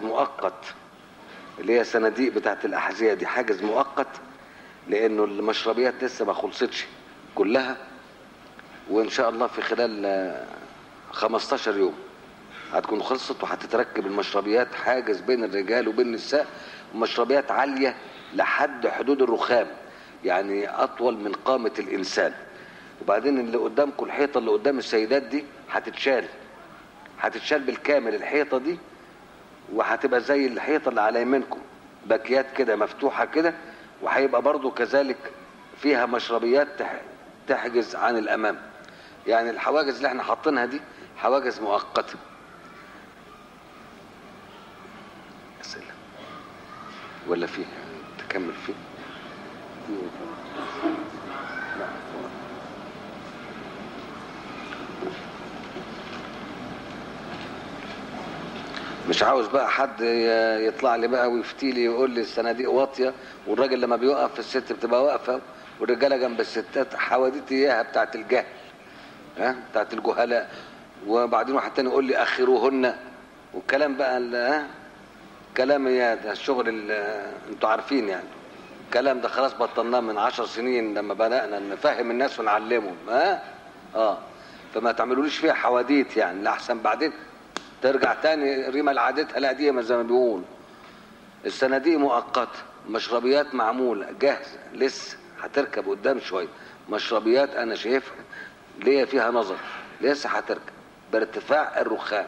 مؤقت اللي هي صناديق بتاعت الاحذيه دي حاجز مؤقت لانه المشربيات لسه ما خلصتش كلها وان شاء الله في خلال آه، 15 يوم هتكون خلصت وهتتركب المشربيات حاجز بين الرجال وبين النساء ومشربيات عاليه لحد حدود الرخام يعني اطول من قامه الانسان وبعدين اللي قدامكم الحيطه اللي قدام السيدات دي هتتشال هتتشال بالكامل الحيطه دي وهتبقى زي الحيطه اللي على يمينكم باكيات كده مفتوحه كده وهيبقى برضو كذلك فيها مشربيات تح- تحجز عن الامام يعني الحواجز اللي احنا حاطينها دي حواجز مؤقته اسئله ولا فيه تكمل فيه مش عاوز بقى حد ي- يطلع لي بقى ويفتي لي يقول لي الصناديق واطيه والراجل لما بيقف الست بتبقى واقفه والرجاله جنب الستات حواديت اياها بتاعت الجهل ها بتاعت الجهلاء وبعدين واحد تاني يقول لي اخروهن والكلام بقى ال- ها كلام يا ده الشغل ال- انتوا عارفين يعني الكلام ده خلاص بطلناه من عشر سنين لما بدأنا نفهم الناس ونعلمهم ها اه فما تعملوليش فيها حواديت يعني لأحسن بعدين ترجع تاني ريما لعادتها القديمة زي ما بيقول الصناديق مؤقتة مشربيات معمولة جاهزة لسه هتركب قدام شوية مشربيات أنا شايفها ليا فيها نظر لسه هتركب بارتفاع الرخام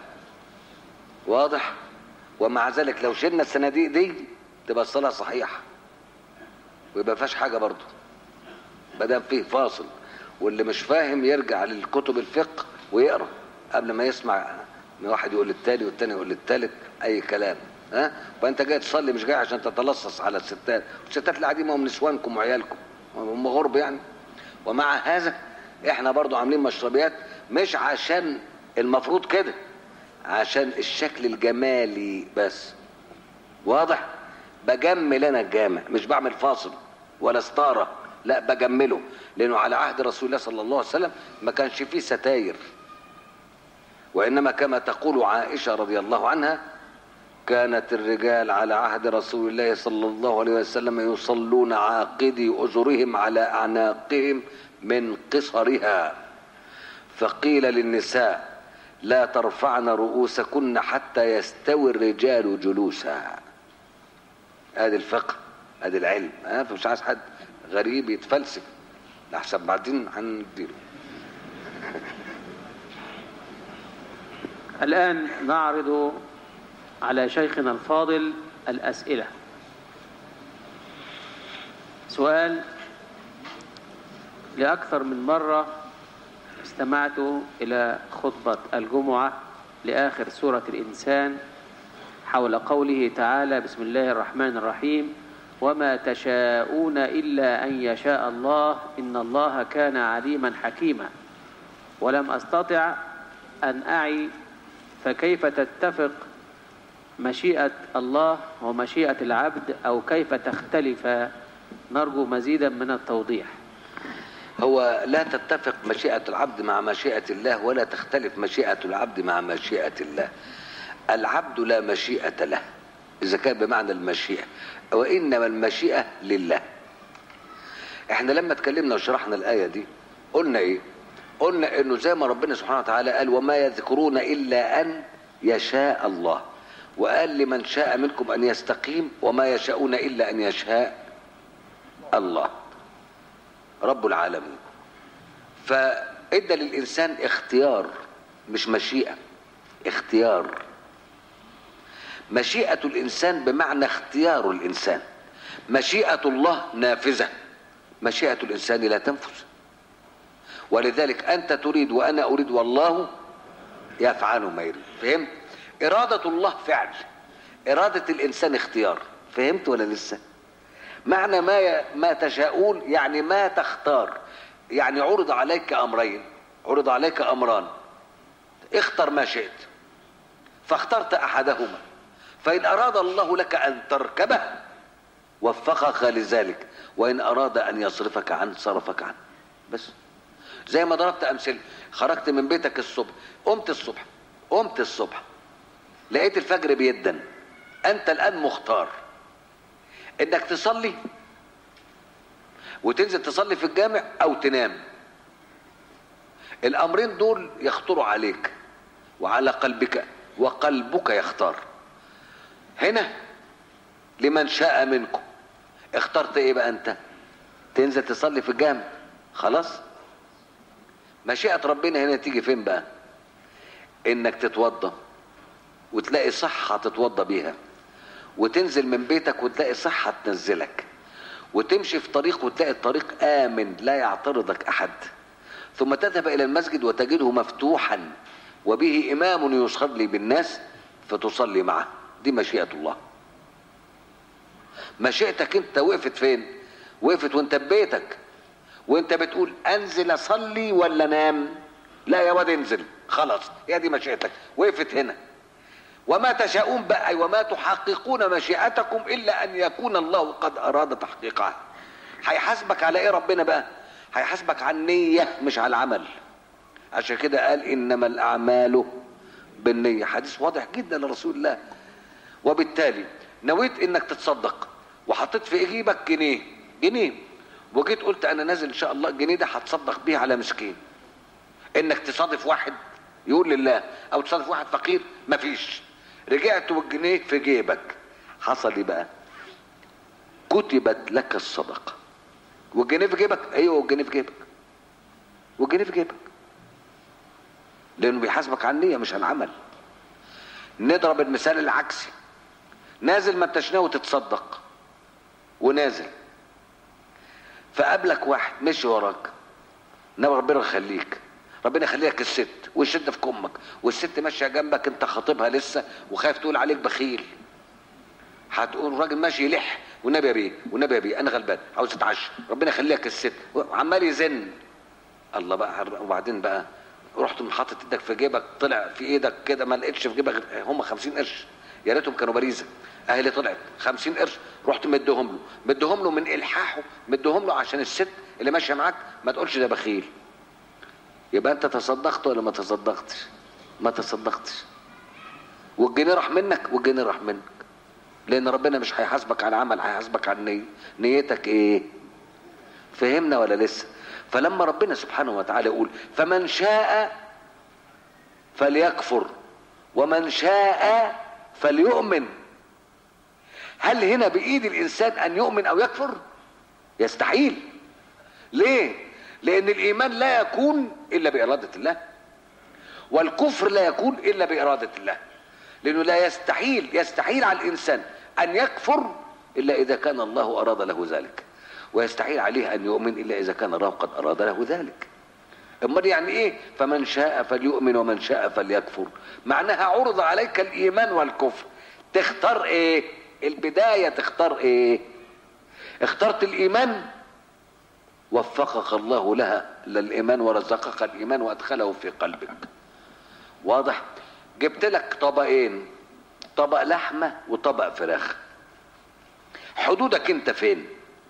واضح ومع ذلك لو شلنا الصناديق دي تبقى الصلاة صحيحة ويبقى فيهاش حاجة برضه ما دام فيه فاصل واللي مش فاهم يرجع للكتب الفقه ويقرا قبل ما يسمع ان واحد يقول للتاني والتاني يقول للتالت اي كلام ها فانت جاي تصلي مش جاي عشان تتلصص على الستات والستات اللي قاعدين ما هم نسوانكم وعيالكم هم غرب يعني ومع هذا احنا برضو عاملين مشربيات مش عشان المفروض كده عشان الشكل الجمالي بس واضح بجمل انا الجامع مش بعمل فاصل ولا ستاره لا بجمله لانه على عهد رسول الله صلى الله عليه وسلم ما كانش فيه ستاير وانما كما تقول عائشه رضي الله عنها كانت الرجال على عهد رسول الله صلى الله عليه وسلم يصلون عاقدي اجرهم على اعناقهم من قصرها فقيل للنساء لا ترفعن رؤوسكن حتى يستوي الرجال جلوسا ادي الفقه ادي العلم ها فمش عايز حد غريب يتفلسف لحسن بعدين هنديله الآن نعرض على شيخنا الفاضل الأسئلة سؤال لأكثر من مرة استمعت إلى خطبة الجمعة لآخر سورة الإنسان حول قوله تعالى بسم الله الرحمن الرحيم وما تشاءون إلا أن يشاء الله إن الله كان عليما حكيما ولم أستطع أن أعي فكيف تتفق مشيئة الله ومشيئة العبد أو كيف تختلف نرجو مزيدا من التوضيح هو لا تتفق مشيئة العبد مع مشيئة الله ولا تختلف مشيئة العبد مع مشيئة الله العبد لا مشيئة له إذا كان بمعنى المشيئة وإنما المشيئة لله احنا لما اتكلمنا وشرحنا الآية دي قلنا ايه قلنا انه زي ما ربنا سبحانه وتعالى قال وما يذكرون إلا أن يشاء الله وقال لمن شاء منكم أن يستقيم وما يشاءون إلا أن يشاء الله رب العالمين فادى للانسان اختيار مش مشيئه اختيار مشيئه الانسان بمعنى اختيار الانسان مشيئه الله نافذه مشيئه الانسان لا تنفذ ولذلك انت تريد وانا اريد والله يفعل ما يريد فهمت اراده الله فعل اراده الانسان اختيار فهمت ولا لسه معنى ما ي... ما تشاءون يعني ما تختار يعني عرض عليك امرين عرض عليك امران اختر ما شئت فاخترت احدهما فان اراد الله لك ان تركبه وفقك لذلك وان اراد ان يصرفك عنه صرفك عنه بس زي ما ضربت امثله خرجت من بيتك الصبح قمت الصبح قمت الصبح لقيت الفجر بيدن انت الان مختار انك تصلي وتنزل تصلي في الجامع او تنام الامرين دول يخطروا عليك وعلى قلبك وقلبك يختار هنا لمن شاء منكم اخترت ايه بقى انت تنزل تصلي في الجامع خلاص مشيئة ربنا هنا تيجي فين بقى انك تتوضى وتلاقي صحة تتوضى بيها وتنزل من بيتك وتلاقي صحة تنزلك وتمشي في طريق وتلاقي الطريق آمن لا يعترضك أحد ثم تذهب إلى المسجد وتجده مفتوحا وبه إمام يصلي بالناس فتصلي معه دي مشيئة الله مشيئتك انت وقفت فين وقفت وانت ببيتك وانت بتقول انزل اصلي ولا انام لا يا واد انزل خلاص هي دي مشيئتك وقفت هنا وما تشاءون بقى أي وما تحققون مشيئتكم الا ان يكون الله قد اراد تحقيقها هيحاسبك على ايه ربنا بقى هيحاسبك على النيه مش على العمل عشان كده قال انما الاعمال بالنيه حديث واضح جدا لرسول الله وبالتالي نويت انك تتصدق وحطيت في جيبك جنيه جنيه وجيت قلت انا نازل ان شاء الله الجنيه ده هتصدق بيه على مسكين انك تصادف واحد يقول لله او تصادف واحد فقير مفيش رجعت والجنيه في جيبك حصل ايه بقى كتبت لك الصدقه والجنيه في جيبك ايوه والجنيه في جيبك والجنيه في جيبك لانه بيحاسبك على النيه مش على العمل نضرب المثال العكسي نازل ما انتش ناوي تتصدق ونازل فقابلك واحد مشي وراك ناوي ربنا يخليك ربنا يخليك الست والشده في كمك والست ماشيه جنبك انت خاطبها لسه وخايف تقول عليك بخيل هتقول الراجل ماشي يلح والنبي يا بيه والنبي يا بيه انا غلبان عاوز اتعشى ربنا يخليك الست عمال يزن الله بقى وبعدين بقى رحت من حاطط ايدك في جيبك طلع في ايدك كده ما لقيتش في جيبك هم 50 قرش يا ريتهم كانوا باريزه اهلي طلعت 50 قرش رحت مديهم له مديهم له من الحاحه مديهم له عشان الست اللي ماشيه معاك ما تقولش ده بخيل يبقى انت تصدقت ولا ما تصدقتش ما تصدقتش والجنيه راح منك والجنيه راح منك لان ربنا مش هيحاسبك على عمل هيحاسبك على النيه نيتك ايه فهمنا ولا لسه فلما ربنا سبحانه وتعالى يقول فمن شاء فليكفر ومن شاء فليؤمن هل هنا بايد الانسان ان يؤمن او يكفر يستحيل ليه لان الايمان لا يكون الا باراده الله والكفر لا يكون الا باراده الله لانه لا يستحيل يستحيل على الانسان ان يكفر الا اذا كان الله اراد له ذلك ويستحيل عليه ان يؤمن الا اذا كان الله قد اراد له ذلك امال يعني ايه فمن شاء فليؤمن ومن شاء فليكفر معناها عرض عليك الايمان والكفر تختار ايه البدايه تختار ايه اخترت الايمان وفقك الله لها للايمان ورزقك الايمان وادخله في قلبك واضح جبت لك طبقين طبق لحمه وطبق فراخ حدودك انت فين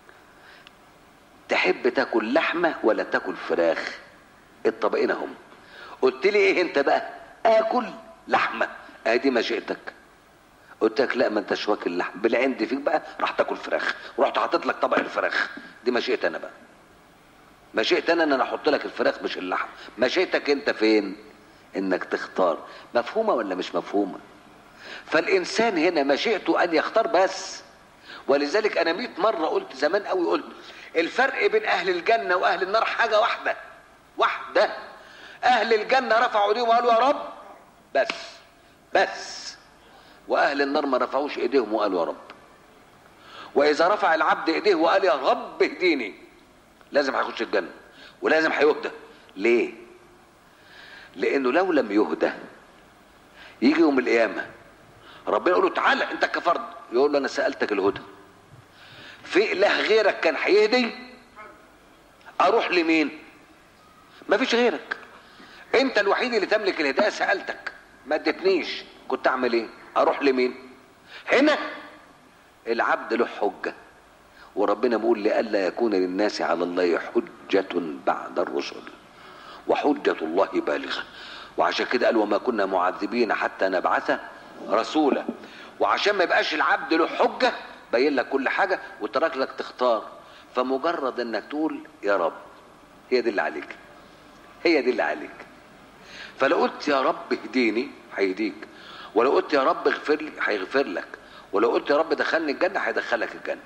تحب تاكل لحمه ولا تاكل فراخ الطبقين اهم قلت لي ايه انت بقى اكل لحمه ادي مشيئتك قلت لك لا ما انتش واكل لحم بالعند فيك بقى راح تاكل فراخ ورحت حاطط لك طبق الفراخ دي مشيئتي انا بقى مشيئتي انا ان انا احط لك الفراخ مش اللحم مشيئتك انت فين انك تختار مفهومه ولا مش مفهومه فالانسان هنا مشيئته ان يختار بس ولذلك انا 100 مره قلت زمان قوي قلت الفرق بين اهل الجنه واهل النار حاجه واحده واحده اهل الجنه رفعوا ايديهم وقالوا يا رب بس بس واهل النار ما رفعوش ايديهم وقالوا يا رب واذا رفع العبد ايديه وقال يا رب اهديني لازم هيخش الجنه ولازم هيهدى ليه لانه لو لم يهدى يجي يوم القيامه ربنا يقول له تعالى انت كفرت يقول له انا سالتك الهدى في اله غيرك كان هيهدي اروح لمين ما فيش غيرك انت الوحيد اللي تملك الهدايه سالتك ما ادتنيش كنت اعمل ايه اروح لمين هنا العبد له حجه وربنا بيقول لئلا يكون للناس على الله حجه بعد الرسل وحجه الله بالغه وعشان كده قال وما كنا معذبين حتى نبعث رسولا وعشان ما يبقاش العبد له حجه بين لك كل حاجه وترك لك تختار فمجرد انك تقول يا رب هي دي اللي عليك هي دي اللي عليك فلو قلت يا رب اهديني هيهديك ولو قلت يا رب اغفر لي هيغفر لك ولو قلت يا رب دخلني الجنه هيدخلك الجنه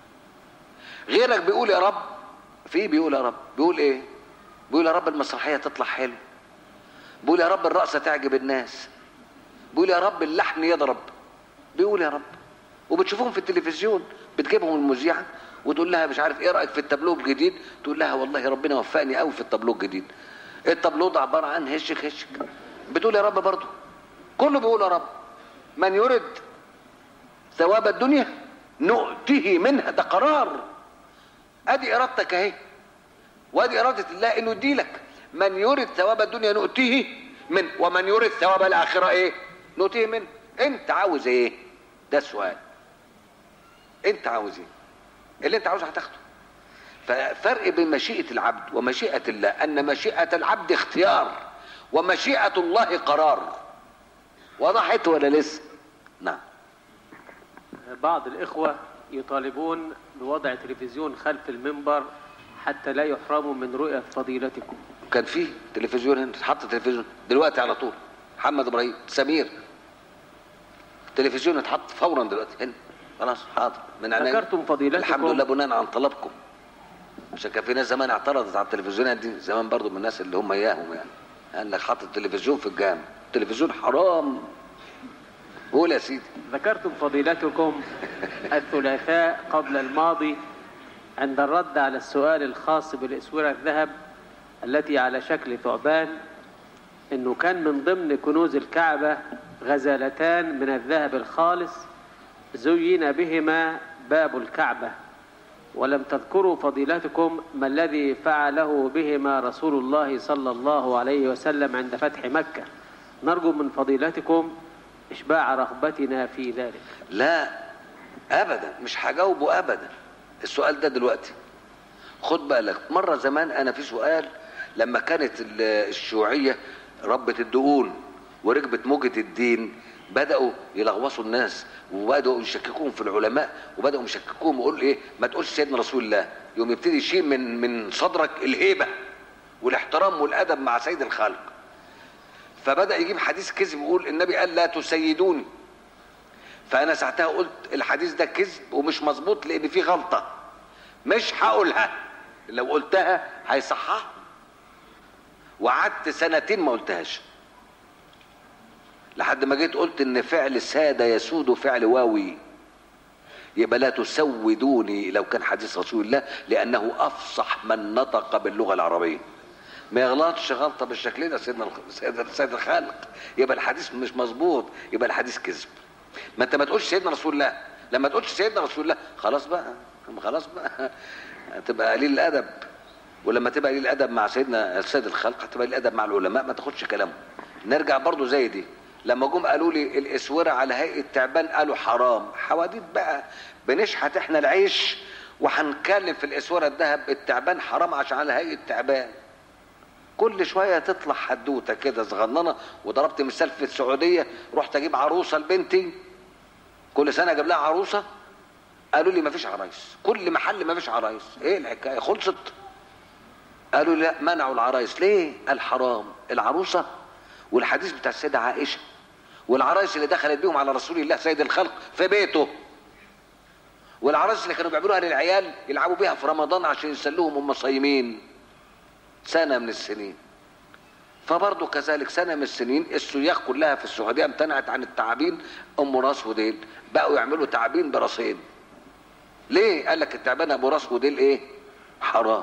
غيرك بيقول يا رب في بيقول يا رب بيقول ايه بيقول يا رب المسرحيه تطلع حلو بيقول يا رب الرقصه تعجب الناس بيقول يا رب اللحن يضرب بيقول يا رب وبتشوفهم في التلفزيون بتجيبهم المذيعه وتقول لها مش عارف ايه رايك في التابلو الجديد تقول لها والله ربنا وفقني قوي في التابلو الجديد التابلو ده عباره عن هشك هشك بتقول يا رب برضه كله بيقول يا رب من يرد ثواب الدنيا نؤته منها ده قرار ادي ارادتك اهي وادي اراده الله انه يديلك من يرد ثواب الدنيا نؤتيه من ومن يرد ثواب الاخره ايه نؤتيه من انت عاوز ايه ده السؤال انت عاوز ايه اللي انت عاوزه هتاخده ففرق بين مشيئه العبد ومشيئه الله ان مشيئه العبد اختيار ومشيئه الله قرار وضحت ولا لسه نعم بعض الإخوة يطالبون بوضع تلفزيون خلف المنبر حتى لا يحرموا من رؤية فضيلتكم كان في تلفزيون هنا اتحط تلفزيون دلوقتي على طول محمد ابراهيم سمير التلفزيون اتحط فورا دلوقتي هنا خلاص حاضر من عينيا ذكرتم فضيلتكم الحمد لله بناء عن طلبكم عشان كان في ناس زمان اعترضت على التلفزيونات دي زمان برضو من الناس اللي هم اياهم يعني قال لك حط التلفزيون في الجامع التلفزيون حرام قول يا سيدي ذكرتم فضيلتكم الثلاثاء قبل الماضي عند الرد على السؤال الخاص بالإسورة الذهب التي على شكل ثعبان انه كان من ضمن كنوز الكعبة غزالتان من الذهب الخالص زين بهما باب الكعبة ولم تذكروا فضيلتكم ما الذي فعله بهما رسول الله صلى الله عليه وسلم عند فتح مكة نرجو من فضيلتكم إشباع رغبتنا في ذلك لا ابدا مش هجاوبه ابدا السؤال ده دلوقتي خد بالك مره زمان انا في سؤال لما كانت ال- الشيوعيه ربة الدقون وركبت موجة الدين بدأوا يلغوصوا الناس وبدأوا يشككوهم في العلماء وبدأوا يشككوهم يقول ايه ما تقولش سيدنا رسول الله يوم يبتدي يشيل من من صدرك الهيبة والاحترام والأدب مع سيد الخلق فبدأ يجيب حديث كذب يقول النبي قال لا تسيدوني فانا ساعتها قلت الحديث ده كذب ومش مظبوط لان فيه غلطه مش هقولها لو قلتها هيصحها وقعدت سنتين ما قلتهاش لحد ما جيت قلت ان فعل ساد يسود فعل واوي يبقى لا تسودوني لو كان حديث رسول الله لانه افصح من نطق باللغه العربيه ما يغلطش غلطه بالشكل ده سيدنا الخ- سيد سيد الخالق يبقى الحديث مش مظبوط يبقى الحديث كذب ما انت ما تقولش سيدنا رسول الله لما تقولش سيدنا رسول الله خلاص بقى خلاص بقى هتبقى قليل الادب ولما تبقى قليل الادب مع سيدنا سيد الخلق هتبقى قليل الادب مع العلماء ما تاخدش كلامهم نرجع برضو زي دي لما جم قالوا لي الاسوره على هيئه تعبان قالوا حرام حواديت بقى بنشحت احنا العيش وهنتكلم في الاسوره الذهب التعبان حرام عشان على هيئه تعبان كل شويه تطلع حدوته كده صغننه وضربت مثال في السعوديه رحت اجيب عروسه لبنتي كل سنه اجيب لها عروسه قالوا لي مفيش عرايس كل محل مفيش عرايس ايه الحكايه خلصت قالوا لي لا منعوا العرايس ليه قال حرام العروسه والحديث بتاع السيده عائشه والعرايس اللي دخلت بيهم على رسول الله سيد الخلق في بيته والعرايس اللي كانوا بيعملوها للعيال يلعبوا بيها في رمضان عشان يسلوهم هم صايمين سنه من السنين فبرضه كذلك سنه من السنين السياح كلها في السعوديه امتنعت عن التعابين ام راس وديل بقوا يعملوا تعابين براسين ليه قال لك التعبان ابو راس وديل ايه حرام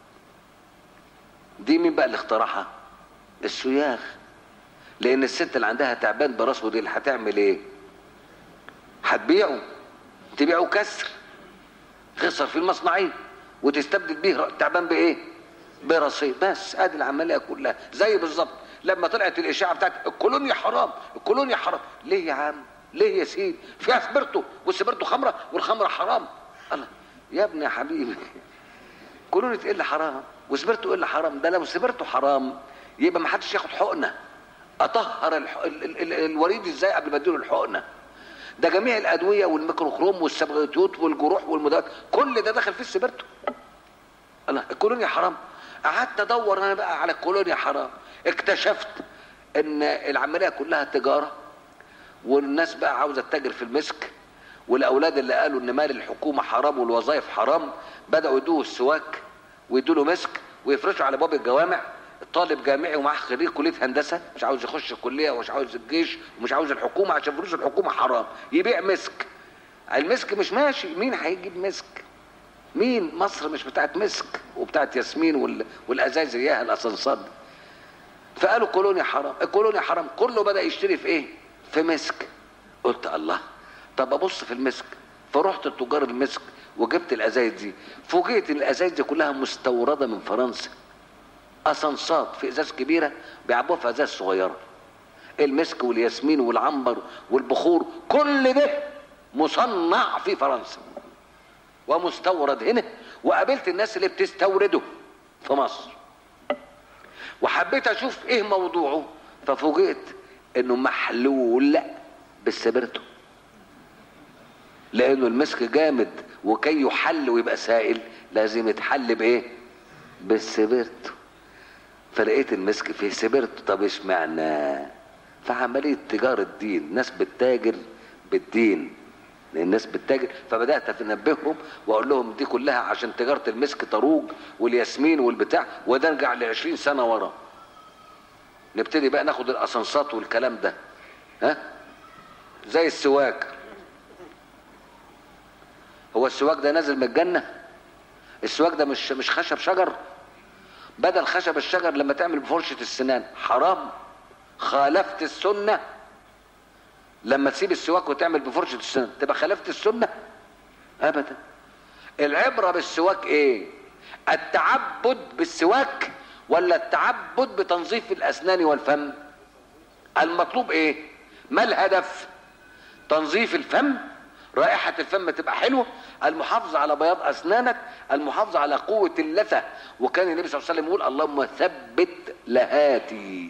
دي مين بقى اللي اخترعها السياخ لان الست اللي عندها تعبان براس وديل هتعمل ايه هتبيعه تبيعه كسر خسر في المصنعيه وتستبدل بيه تعبان بايه برصيد بس ادي العمليه كلها زي بالظبط لما طلعت الاشاعه بتاعت الكولونيا حرام الكولونيا حرام ليه يا عم ليه يا سيدي فيها سبرتو والسبرتو خمره والخمره حرام الله يا ابني يا حبيبي كولونيا ايه اللي حرام وسبرتو ايه اللي حرام ده لو سبرتو حرام يبقى ما حدش ياخد حقنه اطهر الح... ال... ال... ال... الوريد ازاي قبل ما اديله الحقنه ده جميع الادويه والميكروكروم والسبغيتيوت والجروح والمدات كل ده دخل في السبرتو الله الكولونيا حرام قعدت ادور انا بقى على الكولونيا حرام اكتشفت ان العمليه كلها تجاره والناس بقى عاوزه تتاجر في المسك والاولاد اللي قالوا ان مال الحكومه حرام والوظائف حرام بداوا يدوه السواك ويدوا له مسك ويفرشوا على باب الجوامع طالب جامعي ومعاه خريج كليه هندسه مش عاوز يخش الكليه ومش عاوز الجيش ومش عاوز الحكومه عشان فلوس الحكومه حرام يبيع مسك المسك مش ماشي مين هيجيب مسك مين مصر مش بتاعت مسك وبتاعت ياسمين وال... والازايز اياها الاسانسات دي. فقالوا كولونيا حرام الكولونيا حرام كله بدا يشتري في ايه في مسك قلت الله طب ابص في المسك فرحت لتجار المسك وجبت الازايز دي فوجئت ان الازايز دي كلها مستورده من فرنسا اسانسات في ازاز كبيره بيعبوها في ازاز صغيره المسك والياسمين والعنبر والبخور كل ده مصنع في فرنسا ومستورد هنا وقابلت الناس اللي بتستورده في مصر وحبيت اشوف ايه موضوعه ففوجئت انه محلول بالسبرتو لانه المسك جامد وكي يحل ويبقى سائل لازم يتحل بايه بالسبرتو فلقيت المسك فيه سبرتو طب اشمعنى فعمليه تجاره دين ناس بتتاجر بالدين لان الناس بتتاجر فبدات انبههم واقول لهم دي كلها عشان تجاره المسك طروج والياسمين والبتاع وده نرجع ل 20 سنه ورا نبتدي بقى ناخد الاسانسات والكلام ده ها زي السواك هو السواك ده نازل من الجنه السواك ده مش مش خشب شجر بدل خشب الشجر لما تعمل بفرشه السنان حرام خالفت السنه لما تسيب السواك وتعمل بفرشه السنان تبقى خالفت السنه ابدا العبره بالسواك ايه التعبد بالسواك ولا التعبد بتنظيف الاسنان والفم المطلوب ايه ما الهدف تنظيف الفم رائحة الفم تبقى حلوة المحافظة على بياض أسنانك المحافظة على قوة اللثة وكان النبي صلى الله عليه وسلم يقول اللهم ثبت لهاتي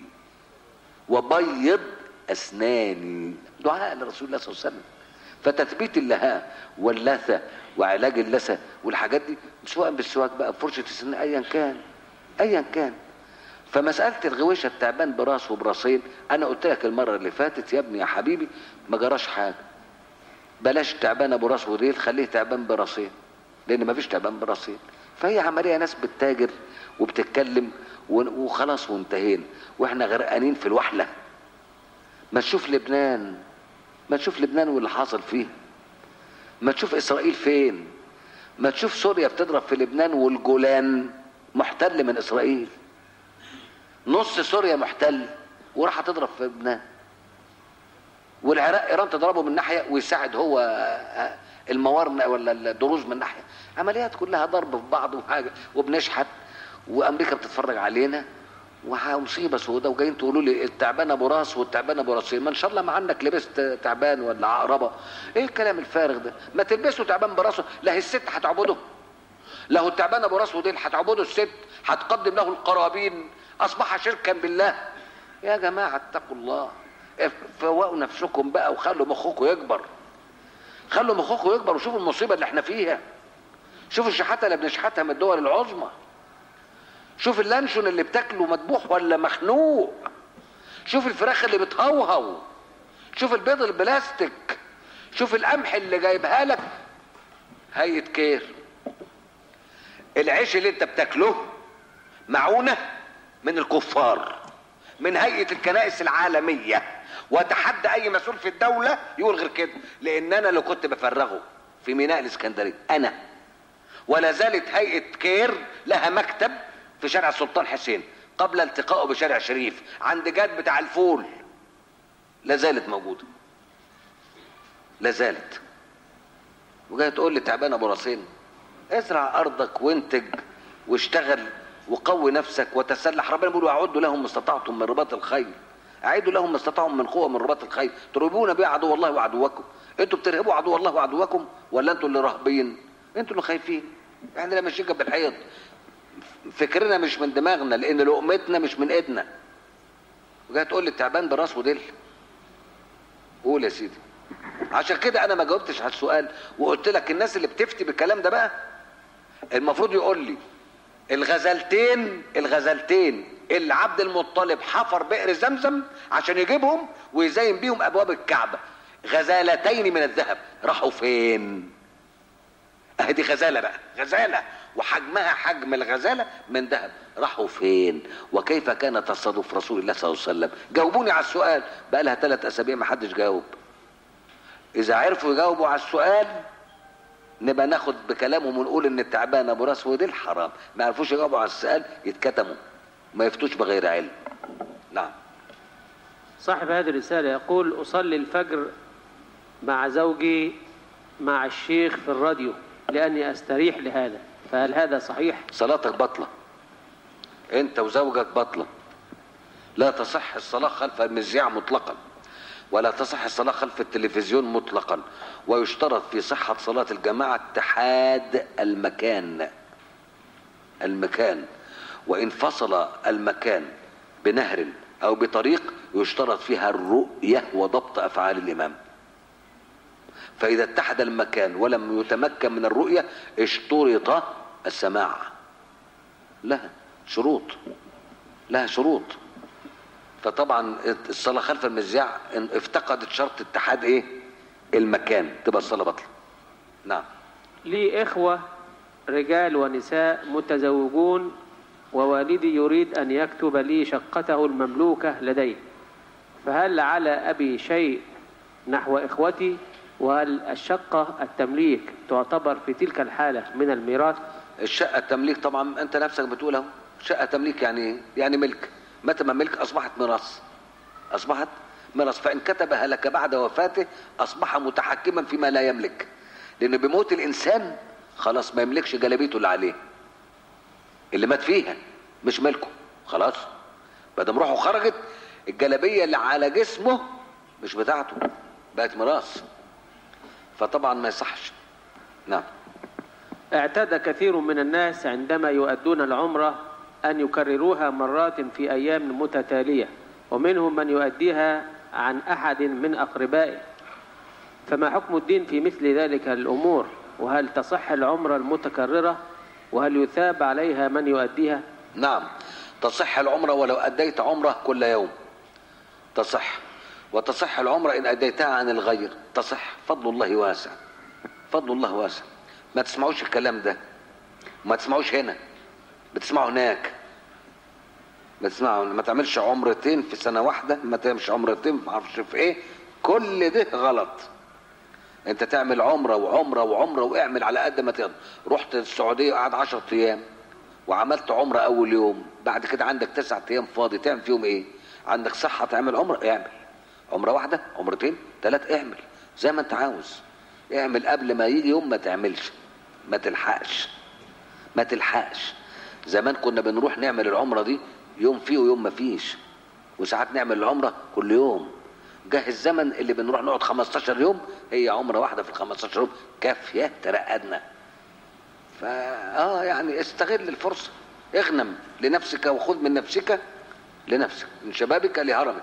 وبيض أسناني دعاء لرسول الله صلى الله عليه وسلم فتثبيت اللهاء واللثة وعلاج اللثة والحاجات دي سواء بالسواك بقى بفرشة السنان أيا كان أيا كان فمسألة الغويشة التعبان براس وبراسين أنا قلت لك المرة اللي فاتت يا ابني يا حبيبي ما جراش حاجة بلاش تعبان ابو راس وديل خليه تعبان براسين لان ما فيش تعبان براسين فهي عمليه ناس بتتاجر وبتتكلم وخلاص وانتهينا واحنا غرقانين في الوحله ما تشوف لبنان ما تشوف لبنان واللي حاصل فيه ما تشوف اسرائيل فين ما تشوف سوريا بتضرب في لبنان والجولان محتل من اسرائيل نص سوريا محتل وراح تضرب في لبنان والعراق ايران تضربه من ناحيه ويساعد هو الموار ولا الدروز من ناحيه عمليات كلها ضرب في بعض وحاجه وبنشحت وامريكا بتتفرج علينا ومصيبه سوداء وجايين تقولوا لي التعبان ابو راس والتعبان ابو راسين ما ان شاء الله ما عندك لبست تعبان ولا عقربه ايه الكلام الفارغ ده ما تلبسوا تعبان براسه لا هي الست هتعبده له التعبان ابو راس وديل هتعبده الست هتقدم له القرابين اصبح شركا بالله يا جماعه اتقوا الله فوقوا نفسكم بقى وخلوا مخكم يكبر خلوا مخكم يكبر وشوفوا المصيبه اللي احنا فيها شوفوا الشحاته اللي بنشحتها من الدول العظمى شوف اللانشون اللي بتاكله مذبوح ولا مخنوق شوف الفراخ اللي بتهوهو شوف البيض البلاستيك شوف القمح اللي جايبها لك هيئه كير العيش اللي انت بتاكله معونه من الكفار من هيئه الكنائس العالميه واتحدى اي مسؤول في الدوله يقول غير كده لان انا اللي كنت بفرغه في ميناء الاسكندريه انا ولا زالت هيئه كير لها مكتب في شارع السلطان حسين قبل التقائه بشارع شريف عند جاد بتاع الفول لا زالت موجوده لا زالت وجاي تقول لي تعبان ابو راسين ازرع ارضك وانتج واشتغل وقوي نفسك وتسلح ربنا بيقول واعدوا لهم ما استطعتم من رباط الخيل اعدوا لهم ما استطاعوا من قوه من رباط الخيل ترهبون بها عدو الله وعدوكم انتوا بترهبوا عدو الله وعدوكم ولا انتوا اللي راهبين انتوا اللي خايفين احنا اللي ماشيين جنب الحيط فكرنا مش من دماغنا لان لقمتنا مش من ايدنا وجاي تقول لي التعبان براس وديل قول يا سيدي عشان كده انا ما جاوبتش على السؤال وقلت لك الناس اللي بتفتي بالكلام ده بقى المفروض يقول لي الغزلتين الغزلتين اللي عبد المطلب حفر بئر زمزم عشان يجيبهم ويزين بيهم ابواب الكعبه غزالتين من الذهب راحوا فين اهي دي غزاله بقى غزاله وحجمها حجم الغزاله من ذهب راحوا فين وكيف كان تصرف رسول الله صلى الله عليه وسلم جاوبوني على السؤال بقى لها ثلاث اسابيع ما حدش جاوب اذا عرفوا يجاوبوا على السؤال نبقى ناخد بكلامهم ونقول ان التعبان ابو راس وديل حرام ما عرفوش يجاوبوا على السؤال يتكتموا ما يفتوش بغير علم نعم صاحب هذه الرسالة يقول أصلي الفجر مع زوجي مع الشيخ في الراديو لأني أستريح لهذا فهل هذا صحيح؟ صلاتك بطلة انت وزوجك بطلة لا تصح الصلاة خلف المذياع مطلقا ولا تصح الصلاة خلف التلفزيون مطلقا ويشترط في صحة صلاة الجماعة اتحاد المكان المكان وإن فصل المكان بنهر أو بطريق يشترط فيها الرؤية وضبط أفعال الإمام فإذا اتحد المكان ولم يتمكن من الرؤية اشترط السماع لها شروط لها شروط فطبعا الصلاة خلف المذياع ان افتقدت شرط اتحاد ايه المكان تبقى الصلاة بطلة نعم لي إخوة رجال ونساء متزوجون ووالدي يريد أن يكتب لي شقته المملوكة لديه فهل على أبي شيء نحو إخوتي وهل الشقة التمليك تعتبر في تلك الحالة من الميراث الشقة التمليك طبعا انت نفسك بتقول اهو شقة تمليك يعني ايه؟ يعني ملك متى ما ملك اصبحت ميراث اصبحت ميراث فان كتبها لك بعد وفاته اصبح متحكما فيما لا يملك لان بموت الانسان خلاص ما يملكش جلابيته اللي عليه اللي مات فيها مش ملكه خلاص بدل روحه خرجت الجلابيه اللي على جسمه مش بتاعته بقت ميراث فطبعا ما يصحش نعم اعتاد كثير من الناس عندما يؤدون العمرة أن يكرروها مرات في أيام متتالية ومنهم من يؤديها عن أحد من أقربائه فما حكم الدين في مثل ذلك الأمور وهل تصح العمرة المتكررة وهل يثاب عليها من يؤديها نعم تصح العمرة ولو أديت عمرة كل يوم تصح وتصح العمرة إن أديتها عن الغير تصح فضل الله واسع فضل الله واسع ما تسمعوش الكلام ده ما تسمعوش هنا بتسمعوا هناك ما تسمعوا ما تعملش عمرتين في سنة واحدة ما تعملش عمرتين ما اعرفش في ايه كل ده غلط انت تعمل عمرة وعمرة وعمرة واعمل على قد ما تقدر رحت السعودية قعد 10 ايام وعملت عمرة اول يوم بعد كده عندك تسعة ايام فاضي تعمل فيهم ايه عندك صحة تعمل عمرة اعمل عمرة واحدة عمرتين ثلاث اعمل زي ما انت عاوز اعمل قبل ما يجي يوم ما تعملش ما تلحقش ما تلحقش زمان كنا بنروح نعمل العمرة دي يوم فيه ويوم ما فيش وساعات نعمل العمرة كل يوم جه الزمن اللي بنروح نقعد 15 يوم هي عمرة واحدة في ال 15 يوم كافية ترقدنا فا اه يعني استغل الفرصة اغنم لنفسك وخذ من نفسك لنفسك من شبابك لهرمك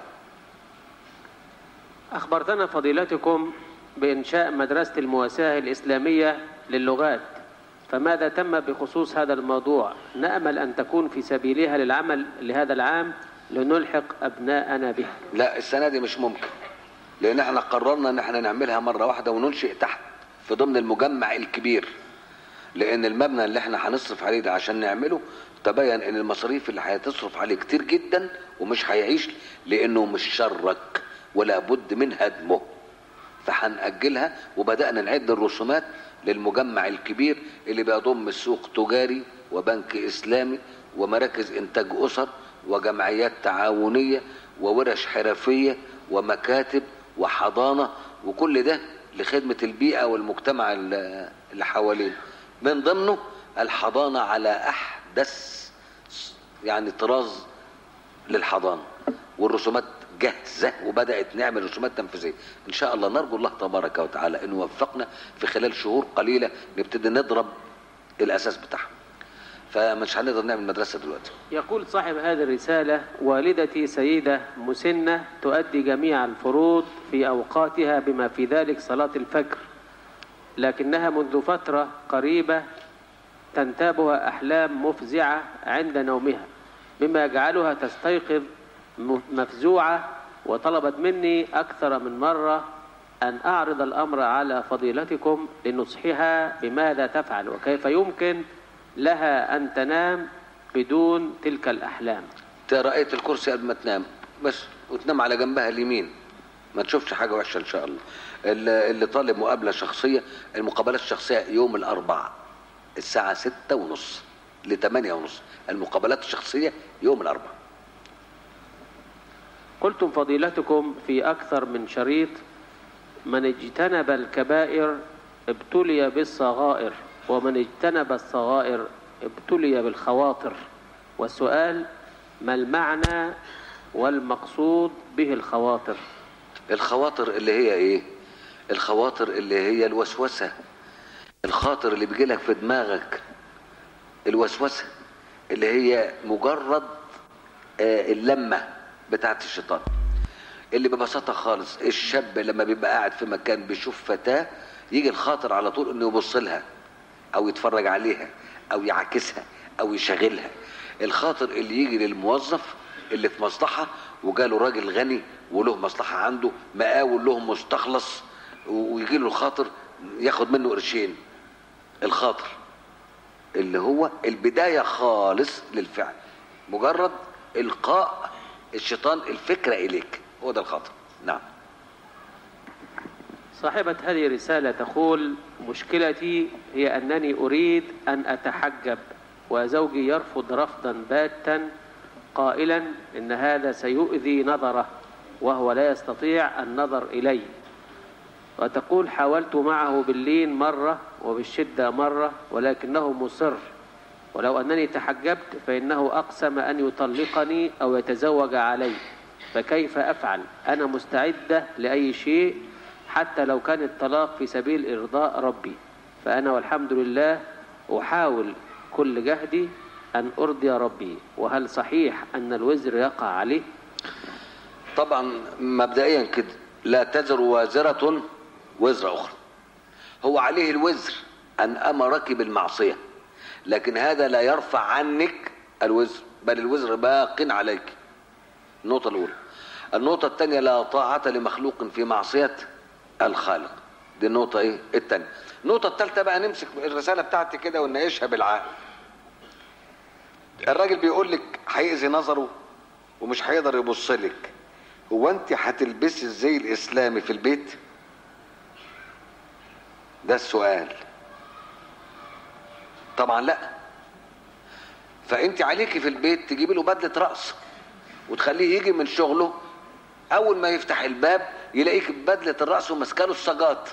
أخبرتنا فضيلتكم بإنشاء مدرسة المواساة الإسلامية للغات فماذا تم بخصوص هذا الموضوع نأمل أن تكون في سبيلها للعمل لهذا العام لنلحق أبناءنا به لا السنة دي مش ممكن لأن احنا قررنا ان احنا نعملها مرة واحدة وننشئ تحت في ضمن المجمع الكبير لأن المبنى اللي احنا هنصرف عليه ده عشان نعمله تبين ان المصاريف اللي هتصرف عليه كتير جدا ومش هيعيش لأنه مش شرك ولا بد من هدمه فهنأجلها وبدأنا نعد الرسومات للمجمع الكبير اللي بيضم السوق تجاري وبنك إسلامي ومراكز إنتاج أسر وجمعيات تعاونية وورش حرفية ومكاتب وحضانة وكل ده لخدمة البيئة والمجتمع اللي اللي حواليه من ضمنه الحضانة على أحدث يعني طراز للحضانة والرسومات جاهزة وبدأت نعمل رسومات تنفيذية إن شاء الله نرجو الله تبارك وتعالى أن يوفقنا في خلال شهور قليلة نبتدي نضرب الأساس بتاعها فمش هنقدر نعمل مدرسه دلوقتي يقول صاحب هذه الرسالة والدتي سيدة مسنة تؤدي جميع الفروض في أوقاتها بما في ذلك صلاة الفجر لكنها منذ فترة قريبة تنتابها أحلام مفزعة عند نومها مما يجعلها تستيقظ م- مفزوعة وطلبت مني أكثر من مرة أن أعرض الأمر على فضيلتكم لنصحها بماذا تفعل وكيف يمكن لها أن تنام بدون تلك الأحلام تقرا ايه الكرسي قبل ما تنام بس وتنام على جنبها اليمين ما تشوفش حاجه وحشه ان شاء الله اللي اللي طالب مقابله شخصيه المقابلات الشخصيه يوم الاربعاء الساعه ستة ونص لثمانية ونص المقابلات الشخصيه يوم الاربعاء قلتم فضيلتكم في أكثر من شريط من اجتنب الكبائر ابتلي بالصغائر ومن اجتنب الصغائر ابتلي بالخواطر والسؤال ما المعنى والمقصود به الخواطر الخواطر اللي هي ايه الخواطر اللي هي الوسوسه الخاطر اللي بيجي لك في دماغك الوسوسه اللي هي مجرد آه، اللمه بتاعت الشيطان اللي ببساطه خالص الشاب لما بيبقى قاعد في مكان بيشوف فتاه يجي الخاطر على طول انه يبص لها او يتفرج عليها او يعاكسها او يشغلها الخاطر اللي يجي للموظف اللي في مصلحه وجاله راجل غني وله مصلحه عنده مقاول له مستخلص ويجي له الخاطر ياخد منه قرشين الخاطر اللي هو البدايه خالص للفعل مجرد القاء الشيطان الفكره اليك هو ده الخاطر نعم صاحبة هذه الرسالة تقول مشكلتي هي أنني أريد أن أتحجب وزوجي يرفض رفضا باتا قائلا إن هذا سيؤذي نظره وهو لا يستطيع النظر إلي وتقول حاولت معه باللين مرة وبالشدة مرة ولكنه مصر ولو أنني تحجبت فإنه أقسم أن يطلقني أو يتزوج علي فكيف أفعل أنا مستعدة لأي شيء حتى لو كان الطلاق في سبيل إرضاء ربي فأنا والحمد لله أحاول كل جهدي أن أرضي ربي وهل صحيح أن الوزر يقع عليه طبعا مبدئيا كده لا تزر وازرة وزر أخرى هو عليه الوزر أن أمرك بالمعصية لكن هذا لا يرفع عنك الوزر بل الوزر باق عليك النقطة الأولى النقطة الثانية لا طاعة لمخلوق في معصية الخالق دي النقطة ايه الثانية النقطة الثالثة بقى نمسك الرسالة بتاعتي كده ونناقشها بالعقل الراجل بيقول لك هيأذي نظره ومش هيقدر يبص لك هو انت هتلبسي الزي الاسلامي في البيت ده السؤال طبعا لا فانت عليكي في البيت تجيبي له بدله راس وتخليه يجي من شغله اول ما يفتح الباب يلاقيك ببدله الراس وماسكه له السجات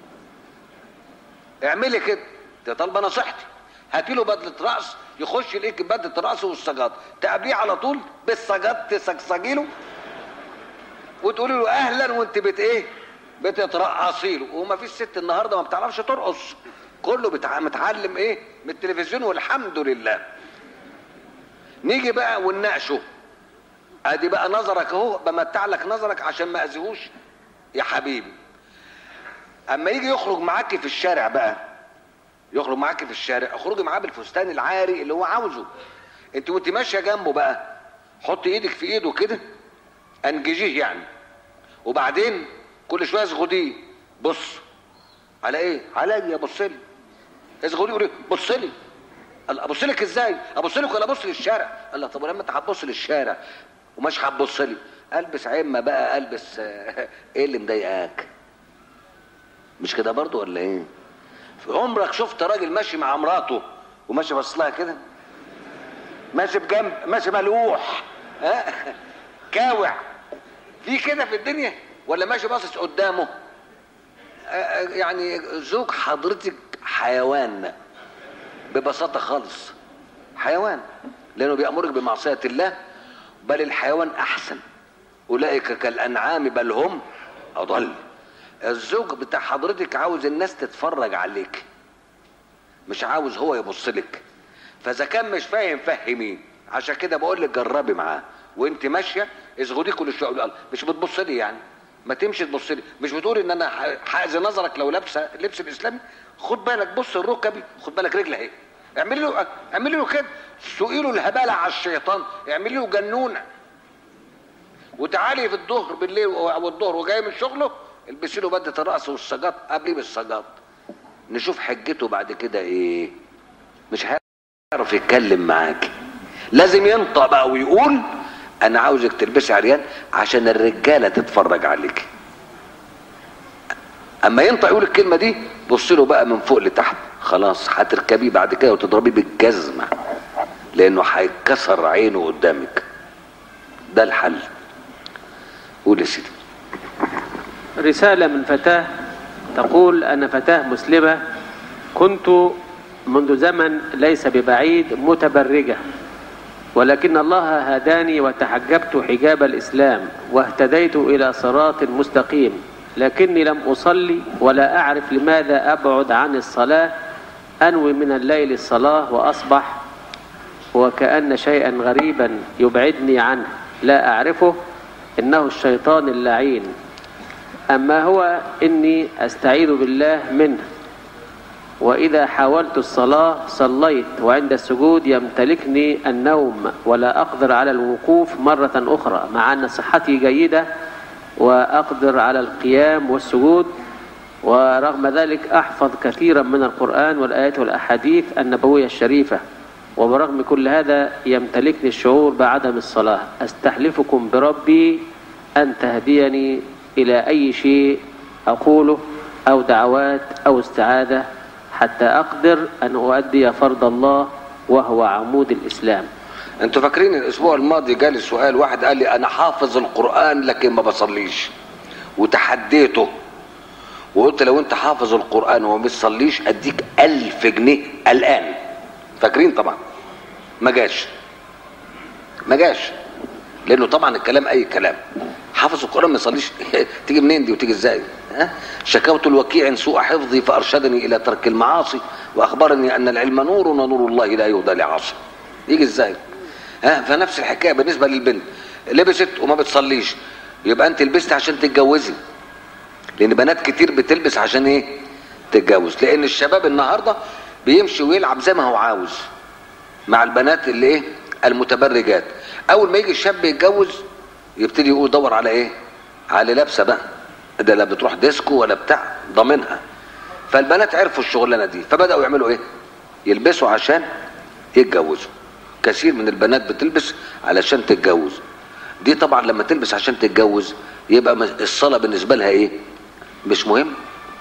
اعملي كده ده طالبه نصيحتي هاتي له بدله راس يخش يلاقيك ببدله الراس والسجات تقابليه على طول بالسجات تسجسجي له وتقولي له اهلا وانت بت ايه بتترقصي له وما فيش ست النهارده ما بتعرفش ترقص كله بتع... متعلم ايه من التلفزيون والحمد لله نيجي بقى ونناقشه ادي بقى نظرك اهو بمتع لك نظرك عشان ما اذيهوش يا حبيبي اما يجي يخرج معاكي في الشارع بقى يخرج معاكي في الشارع اخرجي معاه بالفستان العاري اللي هو عاوزه انت وانت ماشيه جنبه بقى حط ايدك في ايده كده انجزيه يعني وبعدين كل شويه اسغديه بص على ايه عليا بص لي اسغديه قولي بص لي قال ابص لك ازاي ابص لك ولا ابص للشارع قال له طب ولما انت هتبص للشارع ومش هتبص لي البس عمه بقى البس آه، ايه اللي مضايقاك مش كده برضو ولا ايه في عمرك شفت راجل ماشي مع مراته وماشي بص لها كده ماشي بجنب ماشي ملوح ها كاوع في كده في الدنيا ولا ماشي باصص قدامه آه، آه، يعني زوج حضرتك حيوان ببساطة خالص حيوان لأنه بيأمرك بمعصية الله بل الحيوان أحسن أولئك كالأنعام بل هم أضل الزوج بتاع حضرتك عاوز الناس تتفرج عليك مش عاوز هو يبص لك فاذا كان مش فاهم فهميه عشان كده بقول لك جربي معاه وانت ماشيه اصغدي كل شويه قولي الله مش بتبص لي يعني ما تمشي تبص لي مش بتقول ان انا هاذي نظرك لو لابسه اللبس الاسلامي خد بالك بص الركبي خد بالك رجل اهي اعملي له اعملي له كده سوقي له الهباله على الشيطان اعملي له جنونه وتعالي في الظهر بالليل او الظهر وجاي من شغله البسي له بدله الراس والسجاط قبليه بالسجاط نشوف حجته بعد كده ايه مش هيعرف يتكلم معاك لازم ينطق بقى ويقول انا عاوزك تلبسي عريان عشان الرجاله تتفرج عليك اما ينطق يقول الكلمه دي بص له بقى من فوق لتحت خلاص هتركبيه بعد كده وتضربيه بالجزمه لانه هيتكسر عينه قدامك ده الحل قول يا سيدي رسالة من فتاة تقول أنا فتاة مسلمة كنت منذ زمن ليس ببعيد متبرجة ولكن الله هداني وتحجبت حجاب الإسلام واهتديت إلى صراط مستقيم لكني لم أصلي ولا أعرف لماذا أبعد عن الصلاة أنوي من الليل الصلاة وأصبح وكأن شيئا غريبا يبعدني عنه لا أعرفه إنه الشيطان اللعين أما هو إني أستعيذ بالله منه وإذا حاولت الصلاة صليت وعند السجود يمتلكني النوم ولا أقدر على الوقوف مرة أخرى مع أن صحتي جيدة وأقدر على القيام والسجود ورغم ذلك أحفظ كثيرا من القرآن والآيات والأحاديث النبوية الشريفة وبرغم كل هذا يمتلكني الشعور بعدم الصلاة أستحلفكم بربي أن تهديني إلى أي شيء أقوله أو دعوات أو استعاذة حتى أقدر أن أؤدي فرض الله وهو عمود الإسلام انتوا فاكرين الاسبوع الماضي جالي سؤال واحد قال لي انا حافظ القران لكن ما بصليش وتحديته وقلت لو انت حافظ القران وما بتصليش اديك ألف جنيه الان فاكرين طبعا ما جاش ما جاش لانه طبعا الكلام اي كلام حافظ القران ما يصليش تيجي منين دي وتيجي ازاي ها شكوت الوكيع سوء حفظي فارشدني الى ترك المعاصي واخبرني ان العلم نور ونور الله لا يهدى لعاصي يجي ازاي ها فنفس الحكايه بالنسبه للبنت لبست وما بتصليش يبقى انت لبست عشان تتجوزي لان بنات كتير بتلبس عشان ايه تتجوز لان الشباب النهارده بيمشي ويلعب زي ما هو عاوز مع البنات اللي ايه المتبرجات اول ما يجي الشاب يتجوز يبتدي يقول دور على ايه على لابسه بقى ده لا بتروح ديسكو ولا بتاع ضامنها فالبنات عرفوا الشغلانه دي فبداوا يعملوا ايه يلبسوا عشان يتجوزوا كثير من البنات بتلبس علشان تتجوز دي طبعا لما تلبس عشان تتجوز يبقى الصلاه بالنسبه لها ايه مش مهم